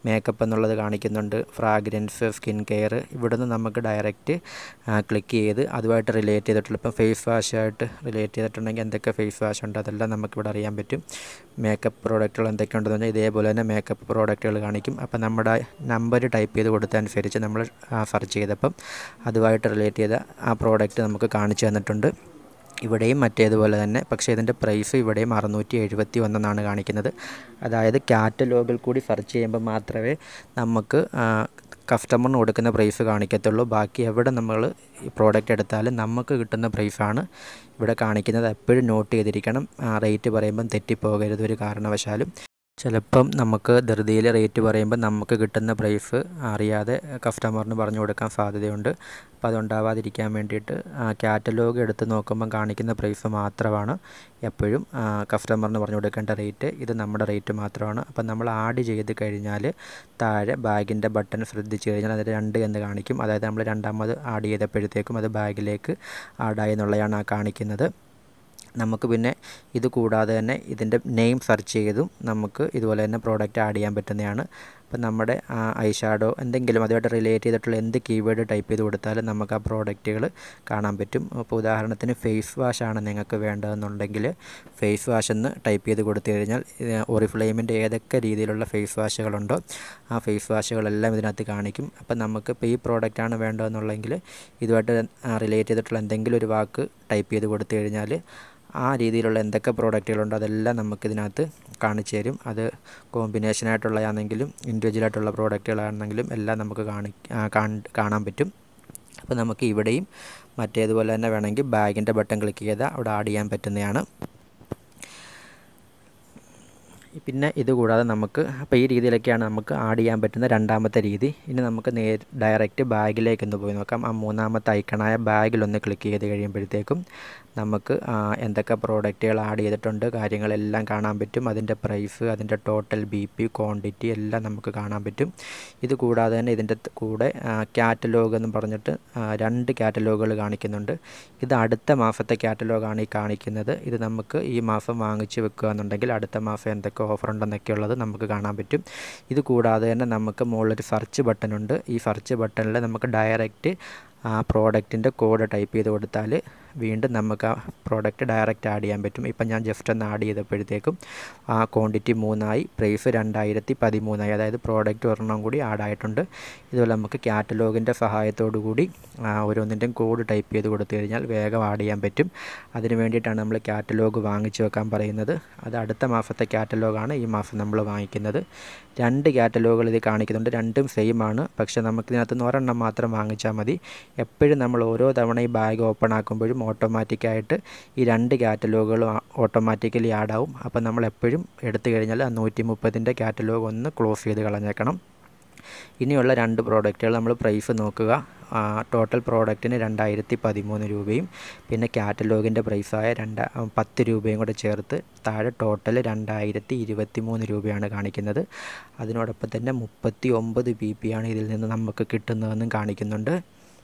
മേക്കപ്പ് എന്നുള്ളത് കാണിക്കുന്നുണ്ട് ഫ്രാഗ്രൻസ് സ്കിൻ കെയർ ഇവിടുന്ന് നമുക്ക് ഡയറക്റ്റ് ക്ലിക്ക് ചെയ്ത് അതുമായിട്ട് റിലേറ്റ് ചെയ്തിട്ടുള്ള ഇപ്പം ഫേസ് വാഷായിട്ട് റിലേറ്റ് ചെയ്തിട്ടുണ്ടെങ്കിൽ എന്തൊക്കെ ഫേസ് വാഷ് ഉണ്ട് അതെല്ലാം നമുക്കിവിടെ അറിയാൻ പറ്റും മേക്കപ്പ് പ്രോഡക്റ്റുകൾ എന്തൊക്കെ ഉണ്ടെന്ന് പറഞ്ഞാൽ ഇതേപോലെ തന്നെ മേക്കപ്പ് പ്രോഡക്റ്റുകൾ കാണിക്കും അപ്പം നമ്മുടെ നമ്പർ ടൈപ്പ് ചെയ്ത് കൊടുത്തനുസരിച്ച് നമ്മൾ സെർച്ച് ചെയ്തപ്പം അതുമായിട്ട് റിലേറ്റ് ചെയ്ത ആ പ്രോഡക്റ്റ് നമുക്ക് കാണിച്ചു തന്നിട്ടുണ്ട് ഇവിടെയും മറ്റേതുപോലെ തന്നെ പക്ഷേ ഇതിൻ്റെ പ്രൈസ് ഇവിടെയും അറുന്നൂറ്റി എഴുപത്തി ഒന്നെന്നാണ് കാണിക്കുന്നത് അതായത് കാറ്റലോഗിൽ കൂടി സെർച്ച് ചെയ്യുമ്പോൾ മാത്രമേ നമുക്ക് കസ്റ്റമറിന് കൊടുക്കുന്ന പ്രൈസ് കാണിക്കത്തുള്ളൂ ബാക്കി എവിടെ നമ്മൾ ഈ പ്രോഡക്റ്റ് എടുത്താലും നമുക്ക് കിട്ടുന്ന പ്രൈസാണ് ഇവിടെ കാണിക്കുന്നത് എപ്പോഴും നോട്ട് ചെയ്തിരിക്കണം റേറ്റ് പറയുമ്പം തെറ്റിപ്പോകരുത് ഒരു കാരണവശാലും ചിലപ്പം നമുക്ക് ധൃതിയിൽ റേറ്റ് പറയുമ്പോൾ നമുക്ക് കിട്ടുന്ന പ്രൈസ് അറിയാതെ കസ്റ്റമറിന് പറഞ്ഞു കൊടുക്കാൻ സാധ്യതയുണ്ട് അപ്പോൾ അതുണ്ടാവാതിരിക്കാൻ വേണ്ടിയിട്ട് കാറ്റലോഗ് എടുത്ത് നോക്കുമ്പം കാണിക്കുന്ന പ്രൈസ് മാത്രമാണ് എപ്പോഴും കസ്റ്റമറിന് പറഞ്ഞു കൊടുക്കേണ്ട റേറ്റ് ഇത് നമ്മുടെ റേറ്റ് മാത്രമാണ് അപ്പം നമ്മൾ ആഡ് ചെയ്ത് കഴിഞ്ഞാൽ താഴെ ബാഗിൻ്റെ ബട്ടൺ ശ്രദ്ധിച്ച് കഴിഞ്ഞാൽ അത് രണ്ട് എന്ന് കാണിക്കും അതായത് നമ്മൾ രണ്ടാമത് ആഡ് ചെയ്തപ്പോഴത്തേക്കും അത് ബാഗിലേക്ക് ആഡായി എന്നുള്ളതാണ് ആ കാണിക്കുന്നത് നമുക്ക് പിന്നെ ഇത് കൂടാതെ തന്നെ ഇതിൻ്റെ നെയിം സെർച്ച് ചെയ്തും നമുക്ക് ഇതുപോലെ തന്നെ പ്രോഡക്റ്റ് ആഡ് ചെയ്യാൻ പറ്റുന്നതാണ് അപ്പം നമ്മുടെ ഐ ഷാഡോ എന്തെങ്കിലും അതുമായിട്ട് റിലേറ്റ് ചെയ്തിട്ടുള്ള എന്ത് കീവേഡ് ടൈപ്പ് ചെയ്ത് കൊടുത്താലും നമുക്ക് ആ പ്രോഡക്റ്റുകൾ കാണാൻ പറ്റും അപ്പോൾ ഉദാഹരണത്തിന് ഫേസ് വാഷ് ആണ് നിങ്ങൾക്ക് വേണ്ടതെന്നുണ്ടെങ്കിൽ ഫേസ് വാഷ് എന്ന് ടൈപ്പ് ചെയ്ത് കൊടുത്തു കഴിഞ്ഞാൽ ഓറിഫ്ലെയിമിൻ്റെ ഏതൊക്കെ രീതിയിലുള്ള ഫേസ് വാഷുകളുണ്ടോ ആ ഫേസ് വാഷുകളെല്ലാം ഇതിനകത്ത് കാണിക്കും അപ്പം നമുക്ക് ഇപ്പോൾ ഈ പ്രോഡക്റ്റാണ് വേണ്ടതെന്നുണ്ടെങ്കിൽ ഇതുമായിട്ട് റിലേറ്റ് ചെയ്തിട്ടുള്ള എന്തെങ്കിലും ഒരു വാക്ക് ടൈപ്പ് ചെയ്ത് കൊടുത്തു കഴിഞ്ഞാൽ ആ രീതിയിലുള്ള എന്തൊക്കെ പ്രോഡക്റ്റുകളുണ്ടോ അതെല്ലാം നമുക്കിതിനകത്ത് കാണിച്ചു തരും അത് കോമ്പിനേഷനായിട്ടുള്ളതാണെങ്കിലും ഇൻഡിവിജ്വലായിട്ടുള്ള പ്രോഡക്റ്റുകളാണെങ്കിലും എല്ലാം നമുക്ക് കാണി കാണാൻ പറ്റും അപ്പോൾ നമുക്ക് ഇവിടെയും മറ്റേതുപോലെ തന്നെ വേണമെങ്കിൽ ബാഗിൻ്റെ ബട്ടൺ ക്ലിക്ക് ചെയ്താൽ അവിടെ ആഡ് ചെയ്യാൻ പറ്റുന്നതാണ് പിന്നെ ഇതുകൂടാതെ നമുക്ക് അപ്പോൾ ഈ രീതിയിലൊക്കെയാണ് നമുക്ക് ആഡ് ചെയ്യാൻ പറ്റുന്ന രണ്ടാമത്തെ രീതി ഇനി നമുക്ക് നേ ഡയറക്റ്റ് ബാഗിലേക്ക് ഒന്ന് പോയി നോക്കാം ആ മൂന്നാമത്തെ ഐക്കണായ ബാഗിലൊന്ന് ക്ലിക്ക് ചെയ്ത് കഴിയുമ്പോഴത്തേക്കും നമുക്ക് എന്തൊക്കെ പ്രോഡക്റ്റുകൾ ആഡ് ചെയ്തിട്ടുണ്ട് കാര്യങ്ങളെല്ലാം കാണാൻ പറ്റും അതിൻ്റെ പ്രൈസ് അതിൻ്റെ ടോട്ടൽ ബി പി ക്വാണ്ടിറ്റി എല്ലാം നമുക്ക് കാണാൻ പറ്റും ഇത് കൂടാതെ തന്നെ ഇതിൻ്റെ കൂടെ കാറ്റലോഗ് എന്ന് പറഞ്ഞിട്ട് രണ്ട് കാറ്റലോഗുകൾ കാണിക്കുന്നുണ്ട് ഇത് അടുത്ത മാസത്തെ കാറ്റലോഗാണ് ഈ കാണിക്കുന്നത് ഇത് നമുക്ക് ഈ മാസം വാങ്ങിച്ച് വെക്കുക എന്നുണ്ടെങ്കിൽ അടുത്ത മാസം എന്തൊക്കെ ഓഫർ ഉണ്ടെന്നൊക്കെ ഉള്ളത് നമുക്ക് കാണാൻ പറ്റും ഇത് കൂടാതെ തന്നെ നമുക്ക് മുകളിലൊരു സെർച്ച് ബട്ടൺ ഉണ്ട് ഈ സെർച്ച് ബട്ടണിൽ നമുക്ക് ഡയറക്റ്റ് ആ പ്രോഡക്റ്റിൻ്റെ കോഡ് ടൈപ്പ് ചെയ്ത് കൊടുത്താൽ വീണ്ടും നമുക്ക് ആ പ്രോഡക്റ്റ് ഡയറക്റ്റ് ആഡ് ചെയ്യാൻ പറ്റും ഇപ്പം ഞാൻ ജസ്റ്റ് ഒന്ന് ആഡ് ചെയ്തപ്പോഴത്തേക്കും ആ ക്വാണ്ടിറ്റി മൂന്നായി പ്രൈസ് രണ്ടായിരത്തി പതിമൂന്നായി അതായത് പ്രോഡക്റ്റ് ഒരെണ്ണം കൂടി ആഡ് ആയിട്ടുണ്ട് ഇതുപോലെ നമുക്ക് കാറ്റലോഗിൻ്റെ സഹായത്തോടു കൂടി ഓരോന്നിൻ്റെയും കോഡ് ടൈപ്പ് ചെയ്ത് കൊടുത്തു കഴിഞ്ഞാൽ വേഗം ആഡ് ചെയ്യാൻ പറ്റും അതിന് വേണ്ടിയിട്ടാണ് നമ്മൾ കാറ്റലോഗ് വാങ്ങിച്ചു വെക്കാൻ പറയുന്നത് അത് അടുത്ത മാസത്തെ കാറ്റലോഗാണ് ഈ മാസം നമ്മൾ വാങ്ങിക്കുന്നത് രണ്ട് കാറ്റലോഗുകൾ ഇത് കാണിക്കുന്നുണ്ട് രണ്ടും സെയിം ആണ് പക്ഷേ നമുക്കിതിനകത്തുനിന്ന് ഒരെണ്ണം മാത്രം വാങ്ങിച്ചാൽ മതി എപ്പോഴും നമ്മൾ ഓരോ തവണ ഈ ബാഗ് ഓപ്പൺ ആക്കുമ്പോഴും ഓട്ടോമാറ്റിക്കായിട്ട് ഈ രണ്ട് കാറ്റലോഗുകളും ഓട്ടോമാറ്റിക്കലി ആഡാവും അപ്പോൾ നമ്മൾ എപ്പോഴും എടുത്തു കഴിഞ്ഞാൽ ആ നൂറ്റി മുപ്പതിൻ്റെ കാറ്റലോഗ് ഒന്ന് ക്ലോസ് ചെയ്ത് കളഞ്ഞേക്കണം ഇനിയുള്ള രണ്ട് പ്രോഡക്റ്റുകൾ നമ്മൾ പ്രൈസ് നോക്കുക ടോട്ടൽ പ്രോഡക്റ്റിന് രണ്ടായിരത്തി പതിമൂന്ന് രൂപയും പിന്നെ കാറ്റലോഗിൻ്റെ പ്രൈസായ രണ്ട് പത്ത് രൂപയും കൂടെ ചേർത്ത് താഴെ ടോട്ടൽ രണ്ടായിരത്തി ഇരുപത്തി മൂന്ന് രൂപയാണ് കാണിക്കുന്നത് അതിനോടൊപ്പം തന്നെ മുപ്പത്തി ഒമ്പത് ബി പി ആണ് ഇതിൽ നിന്ന് നമുക്ക് കിട്ടുന്നതെന്നും കാണിക്കുന്നുണ്ട്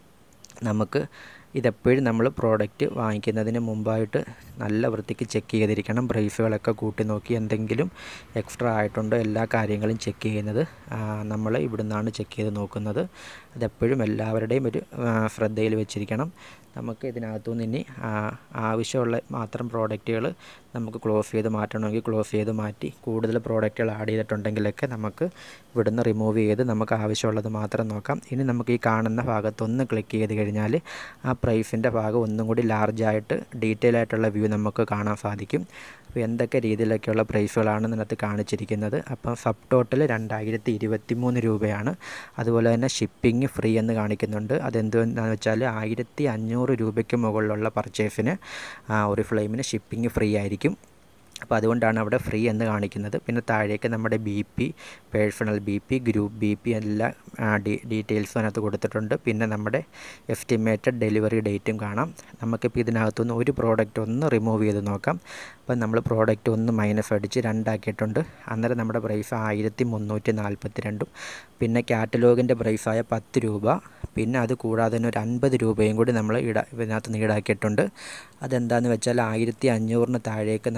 നമുക്ക് ഇതെപ്പോഴും നമ്മൾ പ്രോഡക്റ്റ് വാങ്ങിക്കുന്നതിന് മുമ്പായിട്ട് നല്ല വൃത്തിക്ക് ചെക്ക് ചെയ്തിരിക്കണം പ്രൈസുകളൊക്കെ കൂട്ടി നോക്കി എന്തെങ്കിലും എക്സ്ട്രാ ആയിട്ടുണ്ടോ എല്ലാ കാര്യങ്ങളും ചെക്ക് ചെയ്യുന്നത് നമ്മൾ ഇവിടുന്നാണ് ചെക്ക് ചെയ്ത് നോക്കുന്നത് അതെപ്പോഴും എല്ലാവരുടെയും ഒരു ശ്രദ്ധയിൽ വെച്ചിരിക്കണം നമുക്ക് ഇതിനകത്തുനിന്ന് ഇനി ആവശ്യമുള്ള മാത്രം പ്രോഡക്റ്റുകൾ നമുക്ക് ക്ലോസ് ചെയ്ത് മാറ്റണമെങ്കിൽ ക്ലോസ് ചെയ്ത് മാറ്റി കൂടുതൽ പ്രോഡക്റ്റുകൾ ആഡ് ചെയ്തിട്ടുണ്ടെങ്കിലൊക്കെ നമുക്ക് ഇവിടുന്ന് റിമൂവ് ചെയ്ത് നമുക്ക് ആവശ്യമുള്ളത് മാത്രം നോക്കാം ഇനി നമുക്ക് ഈ കാണുന്ന ഭാഗത്തൊന്ന് ക്ലിക്ക് ചെയ്ത് കഴിഞ്ഞാൽ ആ പ്രൈസിൻ്റെ ഭാഗം ഒന്നും കൂടി ലാർജായിട്ട് ഡീറ്റെയിൽ ആയിട്ടുള്ള വ്യൂ നമുക്ക് കാണാൻ സാധിക്കും അപ്പോൾ എന്തൊക്കെ രീതിയിലൊക്കെയുള്ള പ്രൈസുകളാണ് ഇതിനകത്ത് കാണിച്ചിരിക്കുന്നത് അപ്പം സബ് ടോട്ടൽ രണ്ടായിരത്തി ഇരുപത്തി മൂന്ന് രൂപയാണ് അതുപോലെ തന്നെ ഷിപ്പിംഗ് ഫ്രീ എന്ന് കാണിക്കുന്നുണ്ട് അതെന്താണെന്ന് വെച്ചാൽ ആയിരത്തി അഞ്ഞൂറ് രൂപയ്ക്ക് മുകളിലുള്ള പർച്ചേസിന് ഒരു ഫ്ലെയിമിന് ഷിപ്പിംഗ് ഫ്രീ ആയിരിക്കും അപ്പോൾ അതുകൊണ്ടാണ് അവിടെ ഫ്രീ എന്ന് കാണിക്കുന്നത് പിന്നെ താഴേക്ക് നമ്മുടെ B P personal B P group B P എല്ലാ ഡീ ഡീറ്റെയിൽസും അതിനകത്ത് കൊടുത്തിട്ടുണ്ട് പിന്നെ നമ്മുടെ എസ്റ്റിമേറ്റഡ് ഡെലിവറി ഡേറ്റും കാണാം നമുക്കിപ്പോൾ ഇതിനകത്തുനിന്ന് ഒരു പ്രോഡക്റ്റ് ഒന്ന് റിമൂവ് ചെയ്ത് നോക്കാം അപ്പം നമ്മൾ പ്രോഡക്റ്റ് ഒന്ന് മൈനസ് അടിച്ച് രണ്ടാക്കിയിട്ടുണ്ട് അന്നേരം നമ്മുടെ പ്രൈസ് ആയിരത്തി മുന്നൂറ്റി നാൽപ്പത്തി രണ്ടും പിന്നെ കാറ്റലോഗിൻ്റെ പ്രൈസായ പത്ത് രൂപ പിന്നെ അത് കൂടാതെ തന്നെ ഒരു അൻപത് രൂപയും കൂടി നമ്മൾ ഈട ഇതിനകത്ത് നിന്ന് ഈടാക്കിയിട്ടുണ്ട് അതെന്താണെന്ന് വെച്ചാൽ ആയിരത്തി അഞ്ഞൂറിന് താഴേക്ക് നമ്മുടെ പ്രോഡക്റ്റ്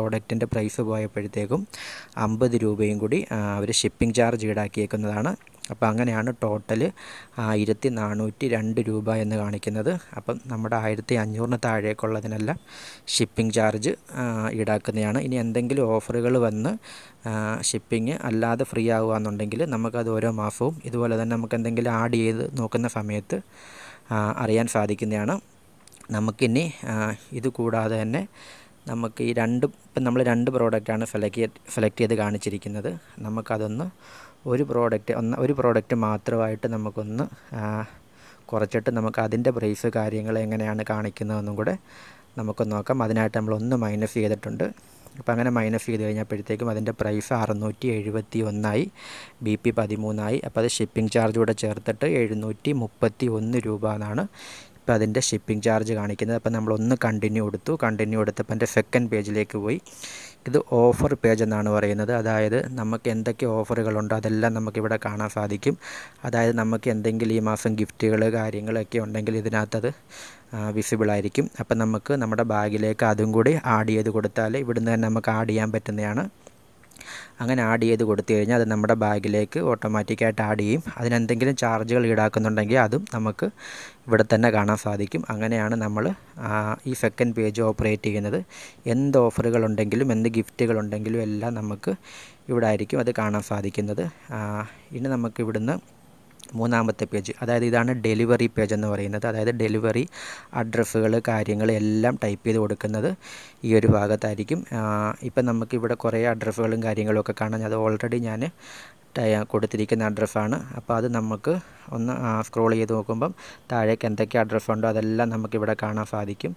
പ്രോഡക്റ്റിൻ്റെ പ്രൈസ് പോയപ്പോഴത്തേക്കും അമ്പത് രൂപയും കൂടി അവർ ഷിപ്പിംഗ് ചാർജ് ഈടാക്കിയേക്കുന്നതാണ് അപ്പോൾ അങ്ങനെയാണ് ടോട്ടൽ ആയിരത്തി നാനൂറ്റി രണ്ട് രൂപ എന്ന് കാണിക്കുന്നത് അപ്പം നമ്മുടെ ആയിരത്തി അഞ്ഞൂറിന് താഴേക്കുള്ളതിനെല്ലാം ഷിപ്പിംഗ് ചാർജ് ഈടാക്കുന്നതാണ് ഇനി എന്തെങ്കിലും ഓഫറുകൾ വന്ന് ഷിപ്പിംഗ് അല്ലാതെ ഫ്രീ ആവുകയെന്നുണ്ടെങ്കിൽ നമുക്കത് ഓരോ മാസവും ഇതുപോലെ തന്നെ നമുക്ക് എന്തെങ്കിലും ആഡ് ചെയ്ത് നോക്കുന്ന സമയത്ത് അറിയാൻ സാധിക്കുന്നതാണ് നമുക്കിനി ഇത് കൂടാതെ തന്നെ നമുക്ക് ഈ രണ്ട് ഇപ്പം നമ്മൾ രണ്ട് പ്രോഡക്റ്റാണ് സെലക്ട് സെലക്ട് ചെയ്ത് കാണിച്ചിരിക്കുന്നത് നമുക്കതൊന്ന് ഒരു പ്രോഡക്റ്റ് ഒന്ന് ഒരു പ്രോഡക്റ്റ് മാത്രമായിട്ട് നമുക്കൊന്ന് കുറച്ചിട്ട് നമുക്ക് അതിൻ്റെ പ്രൈസ് കാര്യങ്ങൾ എങ്ങനെയാണ് കാണിക്കുന്നതെന്നും കൂടെ നമുക്ക് നോക്കാം അതിനായിട്ട് നമ്മളൊന്ന് മൈനസ് ചെയ്തിട്ടുണ്ട് അപ്പോൾ അങ്ങനെ മൈനസ് ചെയ്ത് കഴിഞ്ഞപ്പോഴത്തേക്കും അതിൻ്റെ പ്രൈസ് അറുന്നൂറ്റി എഴുപത്തി ഒന്നായി ബി പി പതിമൂന്നായി അപ്പോൾ അത് ഷിപ്പിംഗ് ചാർജ് കൂടെ ചേർത്തിട്ട് എഴുന്നൂറ്റി മുപ്പത്തി ഒന്ന് രൂപ എന്നാണ് ഇപ്പോൾ അതിൻ്റെ ഷിപ്പിംഗ് ചാർജ് കാണിക്കുന്നത് അപ്പോൾ നമ്മളൊന്ന് കണ്ടിന്യൂ കൊടുത്തു കണ്ടിന്യൂ കൊടുത്തപ്പോൾ എൻ്റെ സെക്കൻഡ് പേജിലേക്ക് പോയി ഇത് ഓഫർ പേജ് എന്നാണ് പറയുന്നത് അതായത് നമുക്ക് എന്തൊക്കെ ഓഫറുകളുണ്ടോ അതെല്ലാം നമുക്കിവിടെ കാണാൻ സാധിക്കും അതായത് നമുക്ക് എന്തെങ്കിലും ഈ മാസം ഗിഫ്റ്റുകൾ കാര്യങ്ങളൊക്കെ ഉണ്ടെങ്കിൽ ഇതിനകത്തത് വിസിബിൾ ആയിരിക്കും അപ്പം നമുക്ക് നമ്മുടെ ബാഗിലേക്ക് അതും കൂടി ആഡ് ചെയ്ത് കൊടുത്താൽ ഇവിടുന്ന് തന്നെ നമുക്ക് ആഡ് ചെയ്യാൻ പറ്റുന്നതാണ് അങ്ങനെ ആഡ് ചെയ്ത് കൊടുത്തു കഴിഞ്ഞാൽ അത് നമ്മുടെ ബാഗിലേക്ക് ഓട്ടോമാറ്റിക്കായിട്ട് ആഡ് ചെയ്യും അതിനെന്തെങ്കിലും ചാർജുകൾ ഈടാക്കുന്നുണ്ടെങ്കിൽ അതും നമുക്ക് ഇവിടെ തന്നെ കാണാൻ സാധിക്കും അങ്ങനെയാണ് നമ്മൾ ഈ സെക്കൻഡ് പേജ് ഓപ്പറേറ്റ് ചെയ്യുന്നത് എന്ത് ഓഫറുകളുണ്ടെങ്കിലും എന്ത് ഗിഫ്റ്റുകളുണ്ടെങ്കിലും എല്ലാം നമുക്ക് ഇവിടെ ആയിരിക്കും അത് കാണാൻ സാധിക്കുന്നത് ഇനി നമുക്ക് ഇവിടുന്ന് മൂന്നാമത്തെ പേജ് അതായത് ഇതാണ് ഡെലിവറി പേജ് എന്ന് പറയുന്നത് അതായത് ഡെലിവറി അഡ്രസ്സുകൾ കാര്യങ്ങൾ എല്ലാം ടൈപ്പ് ചെയ്ത് കൊടുക്കുന്നത് ഈ ഒരു ഭാഗത്തായിരിക്കും ഇപ്പം നമുക്കിവിടെ കുറേ അഡ്രസ്സുകളും കാര്യങ്ങളും ഒക്കെ കാണാൻ അത് ഓൾറെഡി ഞാൻ കൊടുത്തിരിക്കുന്ന അഡ്രസ്സാണ് അപ്പോൾ അത് നമുക്ക് ഒന്ന് സ്ക്രോൾ ചെയ്ത് നോക്കുമ്പം താഴേക്ക് എന്തൊക്കെ അഡ്രസ്സുണ്ടോ അതെല്ലാം നമുക്കിവിടെ കാണാൻ സാധിക്കും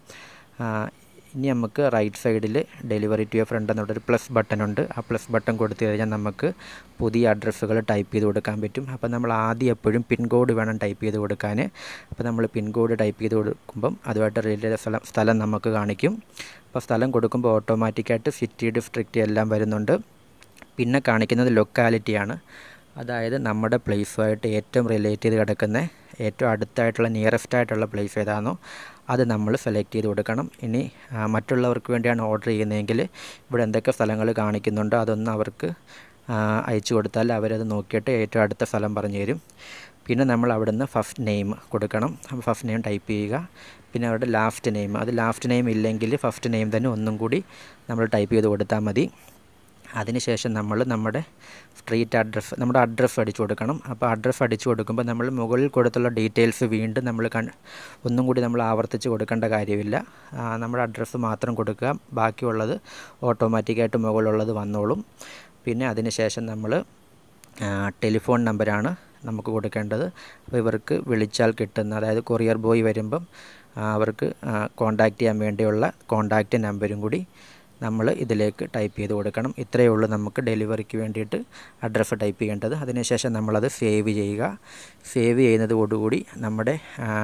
ഇനി നമുക്ക് റൈറ്റ് സൈഡിൽ ഡെലിവറി ടു എ ഫ്രണ്ട് എന്നുള്ളൊരു പ്ലസ് ബട്ടൺ ഉണ്ട് ആ പ്ലസ് ബട്ടൺ കൊടുത്തു കഴിഞ്ഞാൽ നമുക്ക് പുതിയ അഡ്രസ്സുകൾ ടൈപ്പ് ചെയ്ത് കൊടുക്കാൻ പറ്റും അപ്പോൾ നമ്മൾ ആദ്യം എപ്പോഴും പിൻ കോഡ് വേണം ടൈപ്പ് ചെയ്ത് കൊടുക്കാൻ അപ്പോൾ നമ്മൾ പിൻ കോഡ് ടൈപ്പ് ചെയ്ത് കൊടുക്കുമ്പം അതുമായിട്ട് റിലേറ്റഡ് സ്ഥലം സ്ഥലം നമുക്ക് കാണിക്കും അപ്പോൾ സ്ഥലം കൊടുക്കുമ്പോൾ ഓട്ടോമാറ്റിക്കായിട്ട് സിറ്റി ഡിസ്ട്രിക്റ്റ് എല്ലാം വരുന്നുണ്ട് പിന്നെ കാണിക്കുന്നത് ലൊക്കാലിറ്റിയാണ് അതായത് നമ്മുടെ പ്ലേസുമായിട്ട് ഏറ്റവും റിലേറ്റ് ചെയ്ത് കിടക്കുന്ന ഏറ്റവും അടുത്തായിട്ടുള്ള നിയറസ്റ്റ് ആയിട്ടുള്ള പ്ലേസ് ഏതാണോ അത് നമ്മൾ സെലക്ട് ചെയ്ത് കൊടുക്കണം ഇനി മറ്റുള്ളവർക്ക് വേണ്ടിയാണ് ഓർഡർ ചെയ്യുന്നതെങ്കിൽ ഇവിടെ എന്തൊക്കെ സ്ഥലങ്ങൾ കാണിക്കുന്നുണ്ടോ അതൊന്ന് അവർക്ക് അയച്ചു കൊടുത്താൽ അവരത് നോക്കിയിട്ട് ഏറ്റവും അടുത്ത സ്ഥലം പറഞ്ഞു തരും പിന്നെ നമ്മൾ അവിടുന്ന് ഫസ്റ്റ് നെയിം കൊടുക്കണം ഫസ്റ്റ് നെയിം ടൈപ്പ് ചെയ്യുക പിന്നെ അവരുടെ ലാസ്റ്റ് നെയിം അത് ലാസ്റ്റ് നെയിം ഇല്ലെങ്കിൽ ഫസ്റ്റ് നെയിം തന്നെ ഒന്നും കൂടി നമ്മൾ ടൈപ്പ് ചെയ്ത് കൊടുത്താൽ മതി അതിനുശേഷം നമ്മൾ നമ്മുടെ സ്ട്രീറ്റ് അഡ്രസ്സ് നമ്മുടെ അഡ്രസ്സ് അടിച്ചു കൊടുക്കണം അപ്പോൾ അഡ്രസ്സ് അടിച്ചു കൊടുക്കുമ്പോൾ നമ്മൾ മുകളിൽ കൊടുത്തുള്ള ഡീറ്റെയിൽസ് വീണ്ടും നമ്മൾ കൺ ഒന്നും കൂടി നമ്മൾ ആവർത്തിച്ച് കൊടുക്കേണ്ട കാര്യമില്ല നമ്മുടെ അഡ്രസ്സ് മാത്രം കൊടുക്കുക ബാക്കിയുള്ളത് ഓട്ടോമാറ്റിക്കായിട്ട് മുകളിലുള്ളത് വന്നോളും പിന്നെ അതിനുശേഷം നമ്മൾ ടെലിഫോൺ നമ്പറാണ് നമുക്ക് കൊടുക്കേണ്ടത് അപ്പോൾ ഇവർക്ക് വിളിച്ചാൽ കിട്ടുന്ന അതായത് കൊറിയർ ബോയ് വരുമ്പം അവർക്ക് കോണ്ടാക്റ്റ് ചെയ്യാൻ വേണ്ടിയുള്ള കോണ്ടാക്റ്റ് നമ്പരും കൂടി നമ്മൾ ഇതിലേക്ക് ടൈപ്പ് ചെയ്ത് കൊടുക്കണം ഇത്രയേ ഉള്ളൂ നമുക്ക് ഡെലിവറിക്ക് വേണ്ടിയിട്ട് അഡ്രസ്സ് ടൈപ്പ് ചെയ്യേണ്ടത് അതിനുശേഷം നമ്മളത് സേവ് ചെയ്യുക സേവ് ചെയ്യുന്നതോടുകൂടി നമ്മുടെ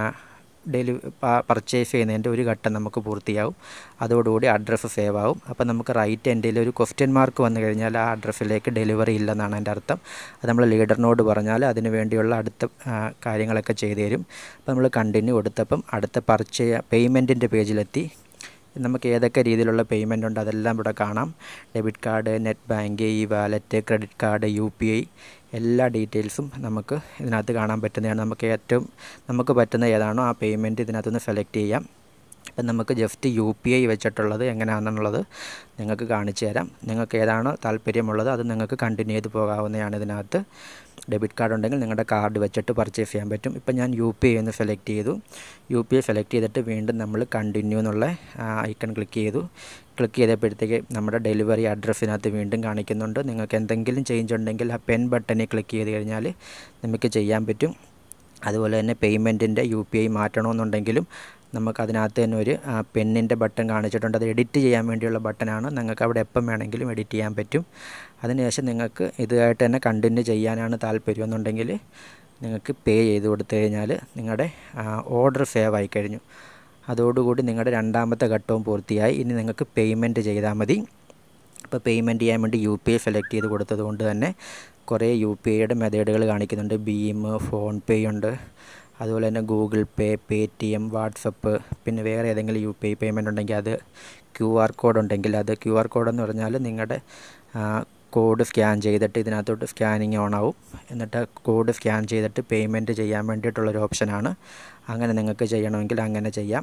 ഡെലി പർച്ചേസ് ചെയ്യുന്നതിൻ്റെ ഒരു ഘട്ടം നമുക്ക് പൂർത്തിയാവും അതോടുകൂടി അഡ്രസ്സ് സേവ് ആവും അപ്പോൾ നമുക്ക് റൈറ്റ് എൻഡിൽ ഒരു ക്വസ്റ്റ്യൻ മാർക്ക് വന്നു കഴിഞ്ഞാൽ ആ അഡ്രസ്സിലേക്ക് ഡെലിവറി ഇല്ലെന്നാണ് എൻ്റെ അർത്ഥം അത് നമ്മൾ ലീഡറിനോട് പറഞ്ഞാൽ അതിന് വേണ്ടിയുള്ള അടുത്ത കാര്യങ്ങളൊക്കെ ചെയ്തു തരും അപ്പോൾ നമ്മൾ കണ്ടിന്യൂ കൊടുത്തപ്പം അടുത്ത പർച്ചേ പേയ്മെൻറ്റിൻ്റെ പേജിലെത്തി നമുക്ക് ഏതൊക്കെ രീതിയിലുള്ള പേയ്മെൻ്റ് ഉണ്ട് അതെല്ലാം ഇവിടെ കാണാം debit card net bank e wallet credit card U P I എല്ലാ ഡീറ്റെയിൽസും നമുക്ക് ഇതിനകത്ത് കാണാൻ പറ്റുന്നതാണ് നമുക്ക് ഏറ്റവും നമുക്ക് പറ്റുന്ന ഏതാണോ ആ പേയ്മെൻറ്റ് ഇതിനകത്തുനിന്ന് സെലക്ട് ചെയ്യാം അപ്പം നമുക്ക് ജസ്റ്റ് യു പി ഐ വെച്ചിട്ടുള്ളത് എങ്ങനെയാണെന്നുള്ളത് നിങ്ങൾക്ക് കാണിച്ചു തരാം നിങ്ങൾക്ക് ഏതാണോ താല്പര്യമുള്ളത് അത് നിങ്ങൾക്ക് കണ്ടിന്യൂ ചെയ്ത് പോകാവുന്നതാണ് ഇതിനകത്ത് ഡെബിറ്റ് കാർഡ് ഉണ്ടെങ്കിൽ നിങ്ങളുടെ കാർഡ് വെച്ചിട്ട് പർച്ചേസ് ചെയ്യാൻ പറ്റും ഇപ്പം ഞാൻ യു പി ഐ എന്ന് സെലക്ട് ചെയ്തു യു പി ഐ സെലക്ട് ചെയ്തിട്ട് വീണ്ടും നമ്മൾ കണ്ടിന്യൂ എന്നുള്ള ഐക്കൺ ക്ലിക്ക് ചെയ്തു ക്ലിക്ക് ചെയ്തപ്പോഴത്തേക്ക് നമ്മുടെ ഡെലിവറി അഡ്രസ്സിനകത്ത് വീണ്ടും കാണിക്കുന്നുണ്ട് നിങ്ങൾക്ക് എന്തെങ്കിലും ചേഞ്ച് ഉണ്ടെങ്കിൽ ആ പെൻ ബട്ടണിൽ ക്ലിക്ക് ചെയ്ത് കഴിഞ്ഞാൽ നമുക്ക് ചെയ്യാൻ പറ്റും അതുപോലെ തന്നെ പേയ്മെൻറ്റിൻ്റെ യു പി ഐ മാറ്റണമെന്നുണ്ടെങ്കിലും നമുക്ക് അതിനകത്ത് തന്നെ ഒരു പെന്നിൻ്റെ ബട്ടൺ കാണിച്ചിട്ടുണ്ട് അത് എഡിറ്റ് ചെയ്യാൻ വേണ്ടിയുള്ള ബട്ടനാണ് നിങ്ങൾക്ക് അവിടെ എപ്പം വേണമെങ്കിലും എഡിറ്റ് ചെയ്യാൻ പറ്റും അതിനുശേഷം നിങ്ങൾക്ക് ഇതുമായിട്ട് തന്നെ കണ്ടിന്യൂ ചെയ്യാനാണ് താല്പര്യം എന്നുണ്ടെങ്കിൽ നിങ്ങൾക്ക് പേ ചെയ്ത് കൊടുത്തു കഴിഞ്ഞാൽ നിങ്ങളുടെ ഓർഡർ സേവ് ആയി കഴിഞ്ഞു അതോടുകൂടി നിങ്ങളുടെ രണ്ടാമത്തെ ഘട്ടവും പൂർത്തിയായി ഇനി നിങ്ങൾക്ക് പേയ്മെൻറ്റ് ചെയ്താൽ മതി അപ്പോൾ പേയ്മെൻറ്റ് ചെയ്യാൻ വേണ്ടി യു പി ഐ സെലക്ട് ചെയ്ത് കൊടുത്തത് കൊണ്ട് തന്നെ കുറേ യു പി ഐയുടെ മെത്തേഡുകൾ കാണിക്കുന്നുണ്ട് ഭീം ഫോൺ പേ ഉണ്ട് അതുപോലെ തന്നെ Google pay Paytm WhatsApp പിന്നെ വേറെ ഏതെങ്കിലും യു പി ഐ പേയ്മെൻറ്റ് ഉണ്ടെങ്കിൽ അത് ക്യു ആർ കോഡ് ഉണ്ടെങ്കിൽ അത് ക്യു ആർ കോഡ് എന്ന് പറഞ്ഞാൽ നിങ്ങളുടെ കോഡ് സ്കാൻ ചെയ്തിട്ട് ഇതിനകത്തോട്ട് സ്കാനിങ് ഓൺ ആവും എന്നിട്ട് കോഡ് സ്കാൻ ചെയ്തിട്ട് പേയ്മെൻറ്റ് ചെയ്യാൻ വേണ്ടിയിട്ടുള്ളൊരു ഓപ്ഷനാണ് അങ്ങനെ നിങ്ങൾക്ക് ചെയ്യണമെങ്കിൽ അങ്ങനെ ചെയ്യാം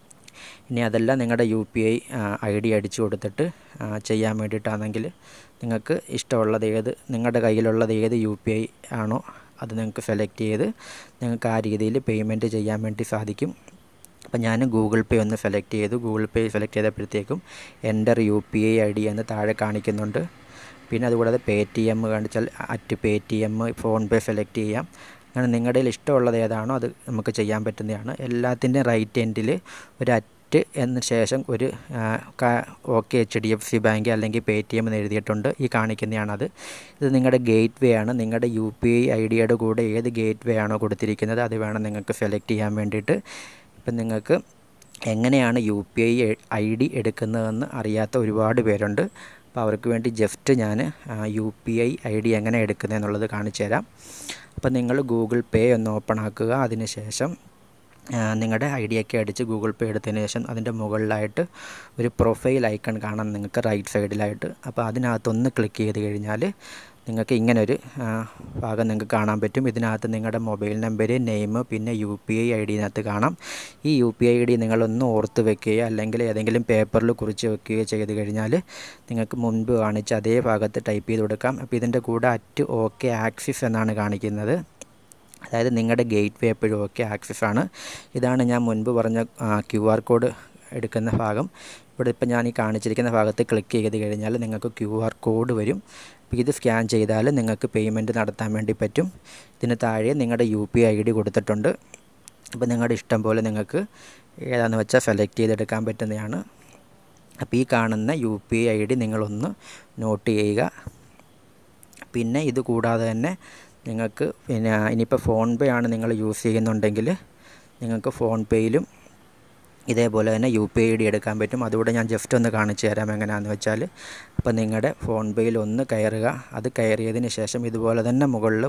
ഇനി അതല്ല നിങ്ങളുടെ U P I I D അടിച്ചു കൊടുത്തിട്ട് ചെയ്യാൻ വേണ്ടിയിട്ടാണെങ്കിൽ നിങ്ങൾക്ക് ഇഷ്ടമുള്ളത് ഏത് നിങ്ങളുടെ കയ്യിലുള്ളത് ഏത് യു പി ഐ ആണോ അത് നിങ്ങൾക്ക് സെലക്ട് ചെയ്ത് നിങ്ങൾക്ക് ആ രീതിയിൽ പേയ്മെൻറ്റ് ചെയ്യാൻ വേണ്ടി സാധിക്കും അപ്പോൾ ഞാൻ ഗൂഗിൾ പേ ഒന്ന് സെലക്ട് ചെയ്തു ഗൂഗിൾ പേ സെലക്ട് ചെയ്തപ്പോഴത്തേക്കും enter U P I I D എന്ന് താഴെ കാണിക്കുന്നുണ്ട് പിന്നെ അതുകൂടാതെ പേ ടി എം കാണിച്ചാൽ at Paytm PhonePe select ചെയ്യാം അങ്ങനെ നിങ്ങളുടെ ഇഷ്ടമുള്ളത് ഏതാണോ അത് നമുക്ക് ചെയ്യാൻ പറ്റുന്നതാണ് എല്ലാത്തിൻ്റെയും റൈറ്റ് എൻഡിൽ ഒരു അറ്റ് എന്ന ശേഷം ഒരു okay H D F C bank അല്ലെങ്കിൽ പേ ടി എം എന്ന് എഴുതിയിട്ടുണ്ട് ഈ കാണിക്കുന്നതാണത് ഇത് നിങ്ങളുടെ ഗേറ്റ് വേ ആണ് നിങ്ങളുടെ യു പി ഐ ഐ ഡിയുടെ കൂടെ ഏത് ഗേറ്റ് വേ ആണോ കൊടുത്തിരിക്കുന്നത് അത് വേണം നിങ്ങൾക്ക് സെലക്ട് ചെയ്യാൻ വേണ്ടിയിട്ട് ഇപ്പം നിങ്ങൾക്ക് എങ്ങനെയാണ് U P I I D എടുക്കുന്നതെന്ന് അറിയാത്ത ഒരുപാട് പേരുണ്ട് അപ്പോൾ അവർക്ക് വേണ്ടി ജസ്റ്റ് ഞാൻ U P I I D എങ്ങനെ എടുക്കുന്നതെന്നുള്ളത് കാണിച്ചു തരാം അപ്പോൾ നിങ്ങൾ ഗൂഗിൾ പേ ഒന്ന് ഓപ്പൺ ആക്കുക അതിനുശേഷം നിങ്ങളുടെ ഐ ഡി ഒക്കെ അടിച്ച് ഗൂഗിൾ പേ എടുത്തതിന് ശേഷം അതിൻ്റെ മുകളിലായിട്ട് ഒരു പ്രൊഫൈൽ ഐക്കൺ കാണാം നിങ്ങൾക്ക് റൈറ്റ് സൈഡിലായിട്ട് അപ്പോൾ അതിനകത്തൊന്ന് ക്ലിക്ക് ചെയ്ത് കഴിഞ്ഞാൽ നിങ്ങൾക്ക് ഇങ്ങനൊരു ഭാഗം നിങ്ങൾക്ക് കാണാൻ പറ്റും ഇതിനകത്ത് നിങ്ങളുടെ മൊബൈൽ നമ്പർ നെയിം പിന്നെ യു പി ഐ ഐ ഡിനകത്ത് കാണാം ഈ U P I I D നിങ്ങളൊന്ന് ഓർത്ത് വെക്കുകയോ അല്ലെങ്കിൽ ഏതെങ്കിലും പേപ്പറിൽ കുറിച്ച് വെക്കുകയോ ചെയ്ത് കഴിഞ്ഞാൽ നിങ്ങൾക്ക് മുൻപ് കാണിച്ച അതേ ഭാഗത്ത് ടൈപ്പ് ചെയ്ത് കൊടുക്കാം അപ്പോൾ ഇതിൻ്റെ കൂടെ അറ്റ് ഓക്കെ ആക്സിസ് എന്നാണ് കാണിക്കുന്നത് അതായത് നിങ്ങളുടെ ഗേറ്റ് വേ എപ്പോഴും ഓക്കെ ആക്സസ് ആണ് ഇതാണ് ഞാൻ മുൻപ് പറഞ്ഞ ക്യു ആർ കോഡ് എടുക്കുന്ന ഭാഗം ഇവിടെ ഇപ്പോൾ ഞാൻ ഈ കാണിച്ചിരിക്കുന്ന ഭാഗത്ത് ക്ലിക്ക് ചെയ്ത് കഴിഞ്ഞാൽ നിങ്ങൾക്ക് ക്യു ആർ കോഡ് വരും അപ്പോൾ ഇത് സ്കാൻ ചെയ്താൽ നിങ്ങൾക്ക് പേയ്മെൻറ്റ് നടത്താൻ വേണ്ടി പറ്റും ഇതിന് താഴെ നിങ്ങളുടെ യു പി ഐ ഡി കൊടുത്തിട്ടുണ്ട് അപ്പോൾ നിങ്ങളുടെ ഇഷ്ടം പോലെ നിങ്ങൾക്ക് ഏതാണെന്ന് വെച്ചാൽ സെലക്ട് ചെയ്തെടുക്കാൻ പറ്റുന്നതാണ് അപ്പോൾ ഈ കാണുന്ന U P I I D നിങ്ങളൊന്ന് നോട്ട് ചെയ്യുക പിന്നെ ഇത് കൂടാതെ തന്നെ നിങ്ങൾക്ക് പിന്നെ ഇനിയിപ്പോൾ ഫോൺ പേ ആണ് നിങ്ങൾ യൂസ് ചെയ്യുന്നുണ്ടെങ്കിൽ നിങ്ങൾക്ക് ഫോൺ പേയിലും ഇതേപോലെ തന്നെ യു പി ഐ ഡി എടുക്കാൻ പറ്റും അതുകൂടെ ഞാൻ ജസ്റ്റ് ഒന്ന് കാണിച്ചു തരാം എങ്ങനെയാണെന്ന് വെച്ചാൽ അപ്പോൾ നിങ്ങളുടെ ഫോൺ പേയിൽ ഒന്ന് കയറുക അത് കയറിയതിന് ശേഷം ഇതുപോലെ തന്നെ മുകളിൽ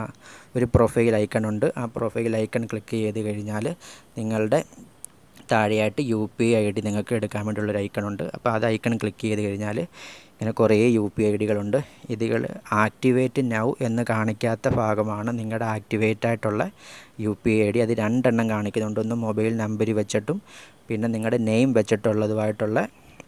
ഒരു പ്രൊഫൈൽ ഐക്കൺ ഉണ്ട് ആ പ്രൊഫൈൽ ഐക്കൺ ക്ലിക്ക് ചെയ്ത് കഴിഞ്ഞാൽ നിങ്ങളുടെ താഴെയായിട്ട് യു പി ഐ ഡി നിങ്ങൾക്ക് എടുക്കാൻ വേണ്ടിയുള്ളൊരു ഐക്കൺ ഉണ്ട് അപ്പോൾ അത് ഐക്കൺ ക്ലിക്ക് ചെയ്ത് കഴിഞ്ഞാൽ ഇങ്ങനെ കുറേ യു പി ഐ ഡികളുണ്ട് ഇതുകൾ ആക്ടിവേറ്റ് നൗ എന്ന് കാണിക്കാത്ത ഭാഗമാണ് നിങ്ങളുടെ ആക്ടിവേറ്റ് ആയിട്ടുള്ള യു പി ഐ ഡി അത് രണ്ടെണ്ണം കാണിക്കുന്നുണ്ട് ഒന്ന് മൊബൈൽ നമ്പർ വെച്ചിട്ടും പിന്നെ നിങ്ങളുടെ നെയിം വെച്ചിട്ടുള്ളതുമായിട്ടുള്ള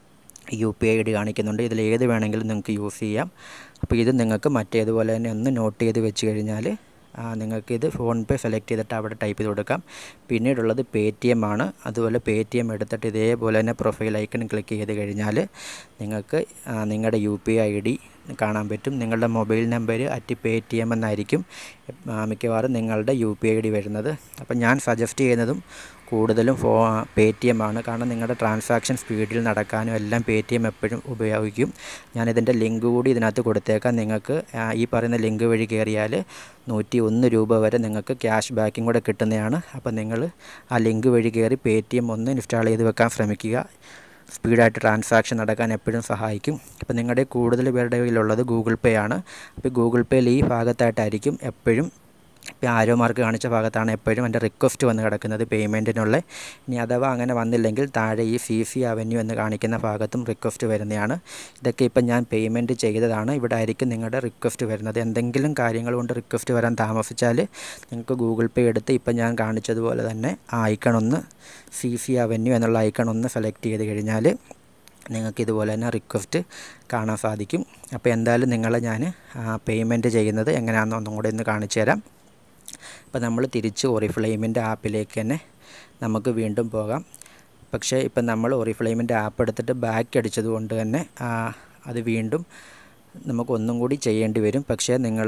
യു പി ഐ ഡി കാണിക്കുന്നുണ്ട് ഇതിൽ ഏത് വേണമെങ്കിലും നിങ്ങൾക്ക് യൂസ് ചെയ്യാം അപ്പോൾ ഇത് നിങ്ങൾക്ക് മറ്റേതുപോലെ തന്നെ ഒന്ന് നോട്ട് ചെയ്ത് വെച്ച് കഴിഞ്ഞാൽ നിങ്ങൾക്കിത് ഫോൺ പേ സെലക്ട് ചെയ്തിട്ട് അവിടെ ടൈപ്പ് ചെയ്ത് കൊടുക്കാം പിന്നീടുള്ളത് പേ ടി എം ആണ് അതുപോലെ പേ ടി എം എടുത്തിട്ട് ഇതേപോലെ തന്നെ പ്രൊഫൈൽ ഐക്കൺ ക്ലിക്ക് ചെയ്ത് കഴിഞ്ഞാൽ നിങ്ങൾക്ക് നിങ്ങളുടെ യു പി ഐ ഡി കാണാൻ പറ്റും നിങ്ങളുടെ mobile number at Paytm എന്നായിരിക്കും മിക്കവാറും നിങ്ങളുടെ യു പി ഐ ഡി വരുന്നത് അപ്പം ഞാൻ സജസ്റ്റ് ചെയ്യുന്നതും കൂടുതലും ഫോ പേ ടി എം ആണ് കാരണം നിങ്ങളുടെ ട്രാൻസാക്ഷൻ സ്പീഡിൽ നടക്കാനും എല്ലാം പേ ടി എം എപ്പോഴും ഉപയോഗിക്കും ഞാനിതിൻ്റെ ലിങ്ക് കൂടി ഇതിനകത്ത് കൊടുത്തേക്കാം നിങ്ങൾക്ക് ഈ പറയുന്ന ലിങ്ക് വഴി കയറിയാൽ നൂറ്റി ഒന്ന് രൂപ വരെ നിങ്ങൾക്ക് ക്യാഷ് ബാക്കും കൂടെ കിട്ടുന്നതാണ് അപ്പോൾ നിങ്ങൾ ആ ലിങ്ക് വഴി കയറി പേ ടി എം ഒന്ന് ഇൻസ്റ്റാൾ ചെയ്ത് വെക്കാൻ ശ്രമിക്കുക സ്പീഡായിട്ട് ട്രാൻസാക്ഷൻ നടക്കാൻ എപ്പോഴും സഹായിക്കും അപ്പോൾ നിങ്ങളുടെ കൂടുതൽ പേരുടെ കയ്യിലുള്ളത് ഗൂഗിൾ പേ ആണ് അപ്പോൾ ഗൂഗിൾ പേയിൽ ഈ ഭാഗത്തായിട്ടായിരിക്കും എപ്പോഴും ഇപ്പോൾ ആരോ മാർക്ക് കാണിച്ച ഭാഗത്താണ് എപ്പോഴും എൻ്റെ റിക്വസ്റ്റ് വന്ന് കിടക്കുന്നത് പേയ്മെൻറ്റിനുള്ള ഇനി അഥവാ അങ്ങനെ വന്നില്ലെങ്കിൽ താഴെ ഈ സി സി അവന്യൂ എന്ന് കാണിക്കുന്ന ഭാഗത്തും റിക്വസ്റ്റ് വരുന്നതാണ് ഇതൊക്കെ ഇപ്പം ഞാൻ പേയ്മെൻറ്റ് ചെയ്തതാണ് ഇവിടെ ആയിരിക്കും നിങ്ങളുടെ റിക്വസ്റ്റ് വരുന്നത് എന്തെങ്കിലും കാര്യങ്ങൾ കൊണ്ട് റിക്വസ്റ്റ് വരാൻ താമസിച്ചാൽ നിങ്ങൾക്ക് ഗൂഗിൾ പേ എടുത്ത് ഇപ്പം ഞാൻ കാണിച്ചതുപോലെ തന്നെ ആ ഐക്കൺ ഒന്ന് സി സി അവന്യൂ എന്നുള്ള ഐക്കൺ ഒന്ന് സെലക്ട് ചെയ്ത് കഴിഞ്ഞാൽ നിങ്ങൾക്ക് ഇതുപോലെ തന്നെ റിക്വസ്റ്റ് കാണാൻ സാധിക്കും അപ്പോൾ എന്തായാലും നിങ്ങളെ ഞാൻ പേയ്മെൻറ്റ് ചെയ്യുന്നത് എങ്ങനെയാണെന്ന് ഒന്നും കൂടി ഒന്ന് കാണിച്ചു തരാം അപ്പോൾ നമ്മൾ തിരിച്ച് ഒറിഫ്ലെയിമിൻ്റെ ആപ്പിലേക്ക് തന്നെ നമുക്ക് വീണ്ടും പോകാം പക്ഷേ ഇപ്പം നമ്മൾ ഒറിഫ്ലെയിമിൻ്റെ ആപ്പ് എടുത്തിട്ട് ബാക്ക് അടിച്ചത് കൊണ്ട് തന്നെ അത് വീണ്ടും നമുക്ക് ഒന്നും കൂടി ചെയ്യേണ്ടി വരും പക്ഷേ നിങ്ങൾ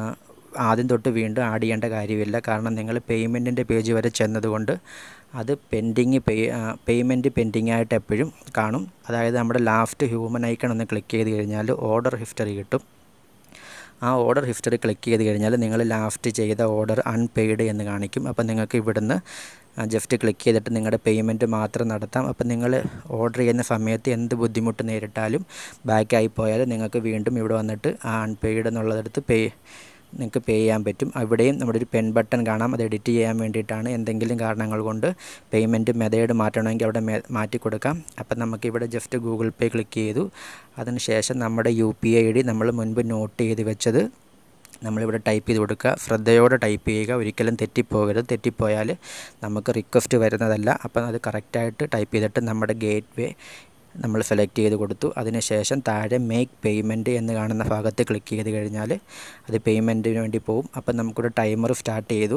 ആദ്യം തൊട്ട് വീണ്ടും ആഡ് ചെയ്യേണ്ട കാര്യമില്ല കാരണം നിങ്ങൾ പേയ്മെൻറ്റിൻ്റെ പേജ് വരെ ചെന്നതുകൊണ്ട് അത് പെൻഡിങ് പേ പേയ്മെൻറ്റ് പെൻഡിങ് ആയിട്ട് എപ്പോഴും കാണും അതായത് നമ്മുടെ ലാസ്റ്റ് ഹ്യൂമൻ ഐക്കൺ ഒന്ന് ക്ലിക്ക് ചെയ്ത് കഴിഞ്ഞാൽ ഓർഡർ ഹിസ്റ്ററി കിട്ടും ആ ഓർഡർ ഹിസ്റ്ററി ക്ലിക്ക് ചെയ്ത് കഴിഞ്ഞാൽ നിങ്ങൾ ലാസ്റ്റ് ചെയ്ത ഓർഡർ അൺപെയ്ഡ് എന്ന് കാണിക്കും അപ്പോൾ നിങ്ങൾക്ക് ഇവിടുന്ന് ജസ്റ്റ് ക്ലിക്ക് ചെയ്തിട്ട് നിങ്ങളുടെ പേയ്മെൻറ്റ് മാത്രം നടത്താം അപ്പോൾ നിങ്ങൾ ഓർഡർ ചെയ്യുന്ന സമയത്ത് എന്ത് ബുദ്ധിമുട്ട് നേരിട്ടാലും ബാക്കായി പോയാൽ നിങ്ങൾക്ക് വീണ്ടും ഇവിടെ വന്നിട്ട് ആ അൺപെയ്ഡ് എന്നുള്ളതെടുത്ത് പേ നിങ്ങൾക്ക് പേ ചെയ്യാൻ പറ്റും അവിടെയും നമ്മുടെ ഒരു പെൻ ബട്ടൺ കാണാം അത് എഡിറ്റ് ചെയ്യാൻ വേണ്ടിയിട്ടാണ് എന്തെങ്കിലും കാരണങ്ങൾ കൊണ്ട് പേയ്മെൻറ്റ് മെത്തേഡ് മാറ്റണമെങ്കിൽ അവിടെ മാറ്റി കൊടുക്കാം അപ്പം നമുക്ക് ഇവിടെ ജസ്റ്റ് ഗൂഗിൾ പേ ക്ലിക്ക് ചെയ്തു അതിനുശേഷം നമ്മുടെ യു പി ഐ ഡി നമ്മൾ മുൻപ് നോട്ട് ചെയ്ത് വെച്ചത് നമ്മളിവിടെ ടൈപ്പ് ചെയ്ത് കൊടുക്കുക ശ്രദ്ധയോടെ ടൈപ്പ് ചെയ്യുക ഒരിക്കലും തെറ്റിപ്പോകരുത് തെറ്റിപ്പോയാൽ നമുക്ക് റിക്വസ്റ്റ് വരുന്നതല്ല അപ്പം അത് കറക്റ്റായിട്ട് ടൈപ്പ് ചെയ്തിട്ട് നമ്മുടെ ഗേറ്റ് വേ നമ്മൾ സെലക്ട് ചെയ്ത് കൊടുത്തു അതിനുശേഷം താഴെ മേക്ക് പേയ്മെൻറ്റ് എന്ന് കാണുന്ന ഭാഗത്ത് ക്ലിക്ക് ചെയ്ത് കഴിഞ്ഞാൽ അത് പേയ്മെൻറ്റിന് വേണ്ടി പോകും അപ്പം നമുക്കിവിടെ ടൈമർ സ്റ്റാർട്ട് ചെയ്തു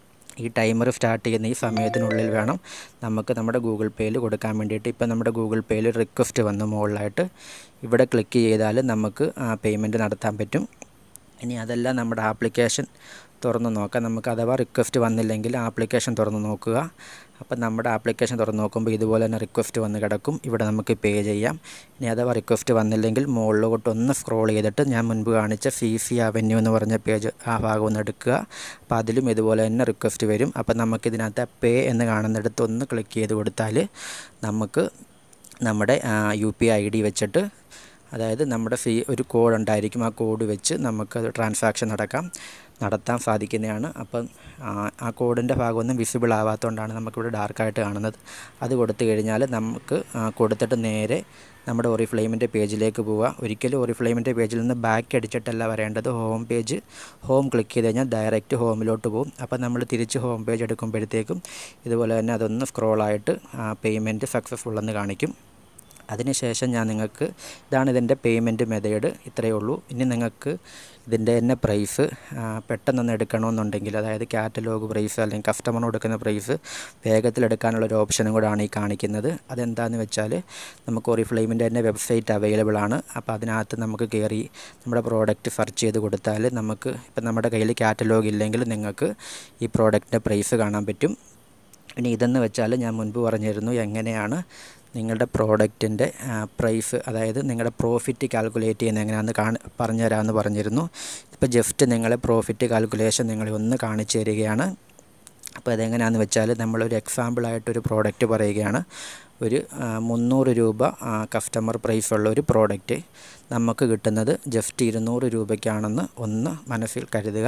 ഈ ടൈമർ സ്റ്റാർട്ട് ചെയ്യുന്ന ഈ സമയത്തിനുള്ളിൽ വേണം നമുക്ക് നമ്മുടെ ഗൂഗിൾ പേയിൽ കൊടുക്കാൻ വേണ്ടിയിട്ട് ഇപ്പം നമ്മുടെ ഗൂഗിൾ പേയിൽ റിക്വസ്റ്റ് വന്നു മുകളിലായിട്ട് ഇവിടെ ക്ലിക്ക് ചെയ്താൽ നമുക്ക് ആ പേയ്മെൻറ്റ് നടത്താൻ പറ്റും ഇനി അതല്ല നമ്മുടെ ആപ്ലിക്കേഷൻ തുറന്ന് നോക്കാം നമുക്ക് അഥവാ റിക്വസ്റ്റ് വന്നില്ലെങ്കിൽ ആപ്ലിക്കേഷൻ തുറന്ന് നോക്കുക അപ്പം നമ്മുടെ ആപ്ലിക്കേഷൻ തുറന്ന് നോക്കുമ്പോൾ ഇതുപോലെ തന്നെ റിക്വസ്റ്റ് വന്ന് കിടക്കും ഇവിടെ നമുക്ക് പേ ചെയ്യാം ഇനി അഥവാ റിക്വസ്റ്റ് വന്നില്ലെങ്കിൽ മുകളിലോട്ട് ഒന്ന് സ്ക്രോൾ ചെയ്തിട്ട് ഞാൻ മുൻപ് കാണിച്ച സി സി അവന്യൂ എന്ന് പറഞ്ഞ പേജ് ആ ഭാഗം ഒന്ന് എടുക്കുക അപ്പോൾ അതിലും ഇതുപോലെ തന്നെ റിക്വസ്റ്റ് വരും അപ്പം നമുക്കിതിനകത്ത് പേ എന്ന് കാണുന്നിടത്ത് ഒന്ന് ക്ലിക്ക് ചെയ്ത് കൊടുത്താൽ നമുക്ക് നമ്മുടെ യു പി ഐ ഡി വെച്ചിട്ട് അതായത് നമ്മുടെ ഫീ ഒരു കോഡ് ഉണ്ടായിരിക്കും ആ കോഡ് വെച്ച് നമുക്കത് ട്രാൻസാക്ഷൻ നടക്കാം നടത്താൻ സാധിക്കുന്നതാണ് അപ്പം ആ കോഡിൻ്റെ ഭാഗമൊന്നും വിസിബിൾ ആവാത്തതുകൊണ്ടാണ് നമുക്കിവിടെ ഡാർക്കായിട്ട് കാണുന്നത് അത് കൊടുത്തു കഴിഞ്ഞാൽ നമുക്ക് കൊടുത്തിട്ട് നേരെ നമ്മുടെ ഒറിഫ്ലെയിമിൻ്റെ പേജിലേക്ക് പോവുക ഒരിക്കലും ഒറിഫ്ലെയിമിൻ്റെ പേജിൽ നിന്ന് ബാക്ക് അടിച്ചിട്ടല്ല വരേണ്ടത് ഹോം പേജ് ഹോം ക്ലിക്ക് ചെയ്ത് കഴിഞ്ഞാൽ ഡയറക്റ്റ് ഹോമിലോട്ട് പോകും അപ്പോൾ നമ്മൾ തിരിച്ച് ഹോം പേജ് എടുക്കുമ്പോഴത്തേക്കും ഇതുപോലെ തന്നെ അതൊന്ന് സ്ക്രോളായിട്ട് പേയ്മെൻറ്റ് സക്സസ്ഫുൾ എന്ന് കാണിക്കും അതിനുശേഷം ഞാൻ നിങ്ങൾക്ക് ഇതാണ് ഇതിൻ്റെ പേയ്മെൻറ്റ് മെത്തേഡ് ഇത്രയേ ഉള്ളൂ ഇനി നിങ്ങൾക്ക് ഇതിൻ്റെ തന്നെ പ്രൈസ് പെട്ടെന്നൊന്ന് എടുക്കണമെന്നുണ്ടെങ്കിൽ അതായത് കാറ്റലോഗ് പ്രൈസ് അല്ലെങ്കിൽ കസ്റ്റമറിന് കൊടുക്കുന്ന പ്രൈസ് വേഗത്തിൽ എടുക്കാനുള്ള ഒരു ഓപ്ഷനും കൂടാണ് ഈ കാണിക്കുന്നത് അതെന്താണെന്ന് വെച്ചാൽ നമുക്ക് ഒറിഫ്ലെയിമിൻ്റെ തന്നെ വെബ്സൈറ്റ് അവൈലബിൾ ആണ് അപ്പോൾ അതിനകത്ത് നമുക്ക് കയറി നമ്മുടെ പ്രോഡക്റ്റ് സെർച്ച് ചെയ്ത് കൊടുത്താൽ നമുക്ക് ഇപ്പം നമ്മുടെ കയ്യിൽ കാറ്റലോഗ് ഇല്ലെങ്കിൽ നിങ്ങൾക്ക് ഈ പ്രോഡക്റ്റിൻ്റെ പ്രൈസ് കാണാൻ പറ്റും ഇനി ഇതെന്ന് വെച്ചാൽ ഞാൻ മുൻപ് പറഞ്ഞിരുന്നു എങ്ങനെയാണ് നിങ്ങളുടെ പ്രോഡക്റ്റിൻ്റെ പ്രൈസ് അതായത് നിങ്ങളുടെ പ്രോഫിറ്റ് കാൽക്കുലേറ്റ് ചെയ്യുന്നത് എങ്ങനെയാണെന്ന് കാണി പറഞ്ഞു തരാമെന്ന് പറഞ്ഞിരുന്നു ഇപ്പോൾ ജസ്റ്റ് നിങ്ങളെ പ്രോഫിറ്റ് കാൽക്കുലേഷൻ നിങ്ങളെ ഒന്ന് കാണിച്ചു തരികയാണ് അപ്പോൾ അതെങ്ങനെയാണെന്ന് വെച്ചാൽ നമ്മളൊരു എക്സാമ്പിളായിട്ടൊരു പ്രോഡക്റ്റ് പറയുകയാണ് ഒരു മുന്നൂറ് രൂപ കസ്റ്റമർ പ്രൈസ് ഉള്ള ഒരു പ്രോഡക്റ്റ് നമുക്ക് കിട്ടുന്നത് ജസ്റ്റ് ഇരുന്നൂറ് രൂപയ്ക്കാണെന്ന് ഒന്ന് മനസ്സിൽ കരുതുക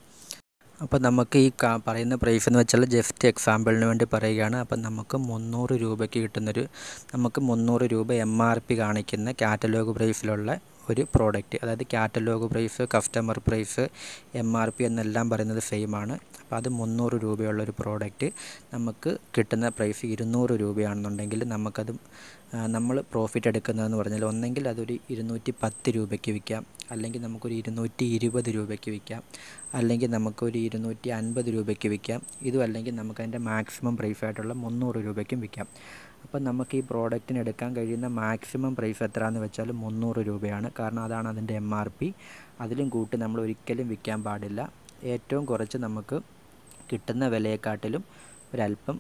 അപ്പോൾ നമുക്ക് ഈ പറയുന്ന പ്രൈസ് എന്ന് വെച്ചാൽ ജസ്റ്റ് എക്സാമ്പിളിന് വേണ്ടി പറയുകയാണ് അപ്പം നമുക്ക് മുന്നൂറ് രൂപയ്ക്ക് കിട്ടുന്നൊരു നമുക്ക് മുന്നൂറ് രൂപ എം ആർ പി കാണിക്കുന്ന കാറ്റലോഗ് പ്രൈസിലുള്ള ഒരു പ്രോഡക്റ്റ് അതായത് catalogue price customer price M R P എന്നെല്ലാം പറയുന്നത് സെയിം ആണ് അപ്പോൾ അത് മുന്നൂറ് രൂപയുള്ള ഒരു പ്രോഡക്റ്റ് നമുക്ക് കിട്ടുന്ന പ്രൈസ് ഇരുന്നൂറ് രൂപയാണെന്നുണ്ടെങ്കിൽ നമുക്കത് നമ്മൾ പ്രോഫിറ്റ് എടുക്കുന്നതെന്ന് പറഞ്ഞാൽ ഒന്നെങ്കിൽ അതൊരു ഇരുന്നൂറ്റി പത്ത് രൂപയ്ക്ക് വിൽക്കാം അല്ലെങ്കിൽ നമുക്കൊരു ഇരുന്നൂറ്റി ഇരുപത് രൂപയ്ക്ക് വിൽക്കാം അല്ലെങ്കിൽ നമുക്കൊരു ഇരുന്നൂറ്റി അൻപത് രൂപയ്ക്ക് വിൽക്കാം ഇതും അല്ലെങ്കിൽ നമുക്കതിൻ്റെ മാക്സിമം പ്രൈസ് ആയിട്ടുള്ള മുന്നൂറ് രൂപയ്ക്കും വിൽക്കാം അപ്പം നമുക്ക് ഈ പ്രോഡക്റ്റിന് എടുക്കാൻ കഴിയുന്ന മാക്സിമം പ്രൈസ് എത്രയാണെന്ന് വെച്ചാൽ മുന്നൂറ് രൂപയാണ് കാരണം അതാണ് അതിൻ്റെ എം ആർ പി അതിലും കൂട്ടി നമ്മൾ ഒരിക്കലും വിൽക്കാൻ പാടില്ല ഏറ്റവും കുറച്ച് നമുക്ക് കിട്ടുന്ന വിലയെക്കാട്ടിലും ഒരല്പം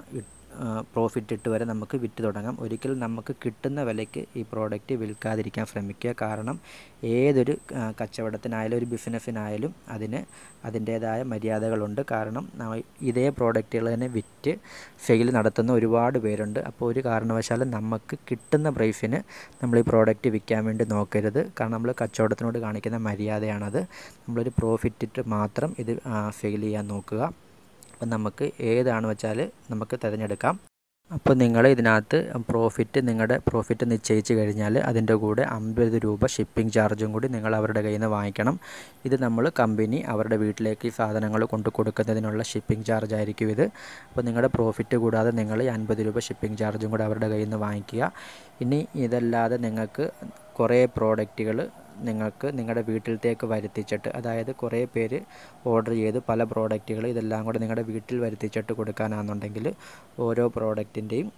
പ്രോഫിറ്റ് ഇട്ട് വരെ നമുക്ക് വിറ്റ് തുടങ്ങാം ഒരിക്കലും നമുക്ക് കിട്ടുന്ന വിലയ്ക്ക് ഈ പ്രോഡക്റ്റ് വിൽക്കാതിരിക്കാൻ ശ്രമിക്കുക കാരണം ഏതൊരു കച്ചവടത്തിനായാലും ഒരു ബിസിനസ്സിനായാലും അതിന് അതിൻ്റേതായ മര്യാദകളുണ്ട് കാരണം ഇതേ പ്രോഡക്റ്റുകൾ തന്നെ വിറ്റ് സെയിൽ നടത്തുന്ന ഒരുപാട് പേരുണ്ട് അപ്പോൾ ഒരു കാരണവശാലും നമുക്ക് കിട്ടുന്ന പ്രൈസിന് നമ്മൾ ഈ പ്രോഡക്റ്റ് വിൽക്കാൻ വേണ്ടി നോക്കരുത് കാരണം നമ്മൾ കച്ചവടത്തിനോട് കാണിക്കുന്ന മര്യാദയാണത് നമ്മളൊരു പ്രോഫിറ്റ് ഇട്ട് മാത്രം ഇത് സെയിൽ ചെയ്യാൻ നോക്കുക അപ്പം നമുക്ക് ഏതാണ് വെച്ചാൽ നമുക്ക് തിരഞ്ഞെടുക്കാം അപ്പോൾ നിങ്ങൾ ഇതിനകത്ത് പ്രോഫിറ്റ് നിങ്ങളുടെ പ്രോഫിറ്റ് നിശ്ചയിച്ച് കഴിഞ്ഞാൽ അതിൻ്റെ കൂടെ അമ്പത് രൂപ ഷിപ്പിംഗ് ചാർജും കൂടി നിങ്ങൾ അവരുടെ കയ്യിൽ നിന്ന് വാങ്ങിക്കണം ഇത് നമ്മൾ കമ്പനി അവരുടെ വീട്ടിലേക്ക് ഈ സാധനങ്ങൾ കൊണ്ടു കൊടുക്കുന്നതിനുള്ള ഷിപ്പിംഗ് ചാർജ് ആയിരിക്കും ഇത് അപ്പോൾ നിങ്ങളുടെ പ്രോഫിറ്റ് കൂടാതെ നിങ്ങൾ ഈ അൻപത് രൂപ ഷിപ്പിംഗ് ചാർജും കൂടി അവരുടെ കയ്യിൽ നിന്ന് വാങ്ങിക്കുക ഇനി ഇതല്ലാതെ നിങ്ങൾക്ക് കുറേ പ്രോഡക്റ്റുകൾ നിങ്ങൾക്ക് നിങ്ങളുടെ വീട്ടിലത്തേക്ക് വരുത്തിച്ചിട്ട് അതായത് കുറേ പേര് ഓർഡർ ചെയ്ത് പല പ്രോഡക്റ്റുകൾ ഇതെല്ലാം കൂടെ നിങ്ങളുടെ വീട്ടിൽ വരുത്തിച്ചിട്ട് കൊടുക്കാനാണെന്നുണ്ടെങ്കിൽ ഓരോ പ്രോഡക്റ്റിൻ്റെയും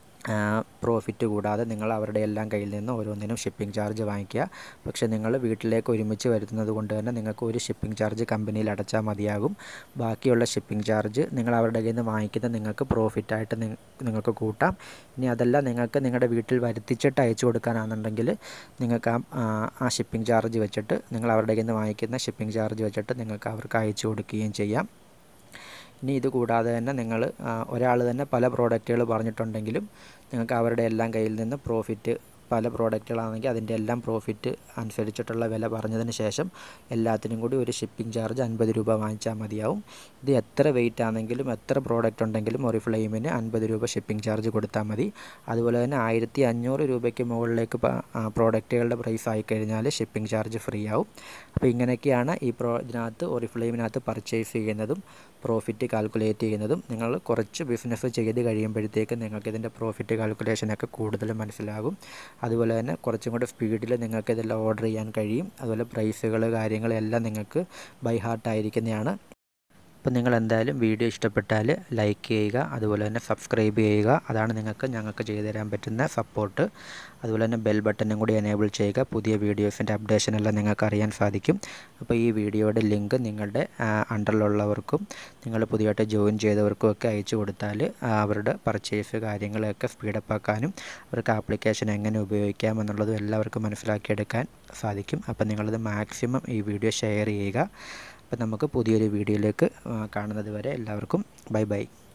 പ്രോഫിറ്റ് കൂടാതെ നിങ്ങൾ അവരുടെ എല്ലാം കയ്യിൽ നിന്ന് ഓരോന്നിനും ഷിപ്പിംഗ് ചാർജ് വാങ്ങിക്കുക പക്ഷേ നിങ്ങൾ വീട്ടിലേക്ക് ഒരുമിച്ച് വരുത്തുന്നത് കൊണ്ട് തന്നെ നിങ്ങൾക്ക് ഒരു ഷിപ്പിംഗ് ചാർജ് കമ്പനിയിൽ അടച്ചാൽ മതിയാകും ബാക്കിയുള്ള ഷിപ്പിംഗ് ചാർജ് നിങ്ങൾ അവരുടെ കയ്യിൽ നിന്ന് വാങ്ങിക്കുന്ന നിങ്ങൾക്ക് പ്രോഫിറ്റായിട്ട് നിങ്ങൾക്ക് കൂട്ടാം ഇനി അതല്ല നിങ്ങൾക്ക് നിങ്ങളുടെ വീട്ടിൽ വരുത്തിച്ചിട്ട് അയച്ചു കൊടുക്കാനാണെന്നുണ്ടെങ്കിൽ നിങ്ങൾക്ക് ആ ആ ഷിപ്പിംഗ് ചാർജ് വെച്ചിട്ട് നിങ്ങൾ അവരുടെ കയ്യിൽ നിന്ന് വാങ്ങിക്കുന്ന ഷിപ്പിംഗ് ചാർജ് വെച്ചിട്ട് നിങ്ങൾക്ക് അവർക്ക് അയച്ചു കൊടുക്കുകയും ചെയ്യാം ഇനി ഇത് കൂടാതെ തന്നെ നിങ്ങൾ ഒരാൾ തന്നെ പല പ്രോഡക്റ്റുകൾ പറഞ്ഞിട്ടുണ്ടെങ്കിലും നിങ്ങൾക്ക് അവരുടെ എല്ലാം കയ്യിൽ നിന്ന് പ്രോഫിറ്റ് പല പ്രോഡക്റ്റുകളാണെങ്കിൽ അതിൻ്റെ എല്ലാം പ്രോഫിറ്റ് അനുസരിച്ചിട്ടുള്ള വില പറഞ്ഞതിന് ശേഷം എല്ലാത്തിനും കൂടി ഒരു ഷിപ്പിംഗ് ചാർജ് അൻപത് രൂപ വാങ്ങിച്ചാൽ മതിയാവും ഇത് എത്ര വെയിറ്റ് ആണെങ്കിലും എത്ര പ്രോഡക്റ്റ് ഉണ്ടെങ്കിലും ഒരു ഫ്ലെയിമിന് അൻപത് രൂപ ഷിപ്പിംഗ് ചാർജ് കൊടുത്താൽ മതി അതുപോലെ തന്നെ ആയിരത്തി അഞ്ഞൂറ് രൂപയ്ക്ക് മുകളിലേക്ക് പ്രോഡക്റ്റുകളുടെ പ്രൈസ് ആയിക്കഴിഞ്ഞാൽ ഷിപ്പിംഗ് ചാർജ് ഫ്രീ ആവും അപ്പോൾ ഇങ്ങനെയൊക്കെയാണ് ഈ പ്രോ ഇതിനകത്ത് ഒരു ഫ്ലെയിമിനകത്ത് പർച്ചേസ് ചെയ്യുന്നതും പ്രോഫിറ്റ് കാൽക്കുലേറ്റ് ചെയ്യുന്നതും നിങ്ങൾ കുറച്ച് ബിസിനസ് ചെയ്ത് കഴിയുമ്പോഴത്തേക്ക് നിങ്ങൾക്ക് ഇതിൻ്റെ പ്രോഫിറ്റ് കാൽക്കുലേഷനൊക്കെ കൂടുതൽ മനസ്സിലാകും അതുപോലെ തന്നെ കുറച്ചും കൂടി സ്പീഡിൽ നിങ്ങൾക്ക് ഇതെല്ലാം ഓർഡർ ചെയ്യാൻ കഴിയും അതുപോലെ പ്രൈസുകൾ കാര്യങ്ങളെല്ലാം നിങ്ങൾക്ക് ബൈ ഹാർട്ടായിരിക്കുന്നതാണ് അപ്പോൾ നിങ്ങൾ എന്തായാലും വീഡിയോ ഇഷ്ടപ്പെട്ടാൽ ലൈക്ക് ചെയ്യുക അതുപോലെ തന്നെ സബ്സ്ക്രൈബ് ചെയ്യുക അതാണ് നിങ്ങൾക്ക് ഞങ്ങൾക്ക് ചെയ്തു തരാൻ പറ്റുന്ന സപ്പോർട്ട് അതുപോലെ തന്നെ ബെൽ ബട്ടണും കൂടി എനേബിൾ ചെയ്യുക പുതിയ വീഡിയോസിൻ്റെ അപ്ഡേഷൻ എല്ലാം നിങ്ങൾക്ക് അറിയാൻ സാധിക്കും അപ്പോൾ ഈ വീഡിയോയുടെ ലിങ്ക് നിങ്ങളുടെ അണ്ടറിലുള്ളവർക്കും നിങ്ങൾ പുതിയതായിട്ട് ജോയിൻ ചെയ്തവർക്കും ഒക്കെ അയച്ചു കൊടുത്താൽ അവരുടെ പർച്ചേസ് കാര്യങ്ങളൊക്കെ സ്പീഡപ്പ് ആക്കാനും അവർക്ക് ആപ്ലിക്കേഷൻ എങ്ങനെ ഉപയോഗിക്കാം എന്നുള്ളതും എല്ലാവർക്കും മനസ്സിലാക്കിയെടുക്കാൻ സാധിക്കും അപ്പോൾ നിങ്ങളത് മാക്സിമം ഈ വീഡിയോ ഷെയർ ചെയ്യുക അപ്പോൾ നമുക്ക് പുതിയൊരു വീഡിയോയിലേക്ക് കാണുന്നത് വരെ എല്ലാവർക്കും ബൈ ബൈ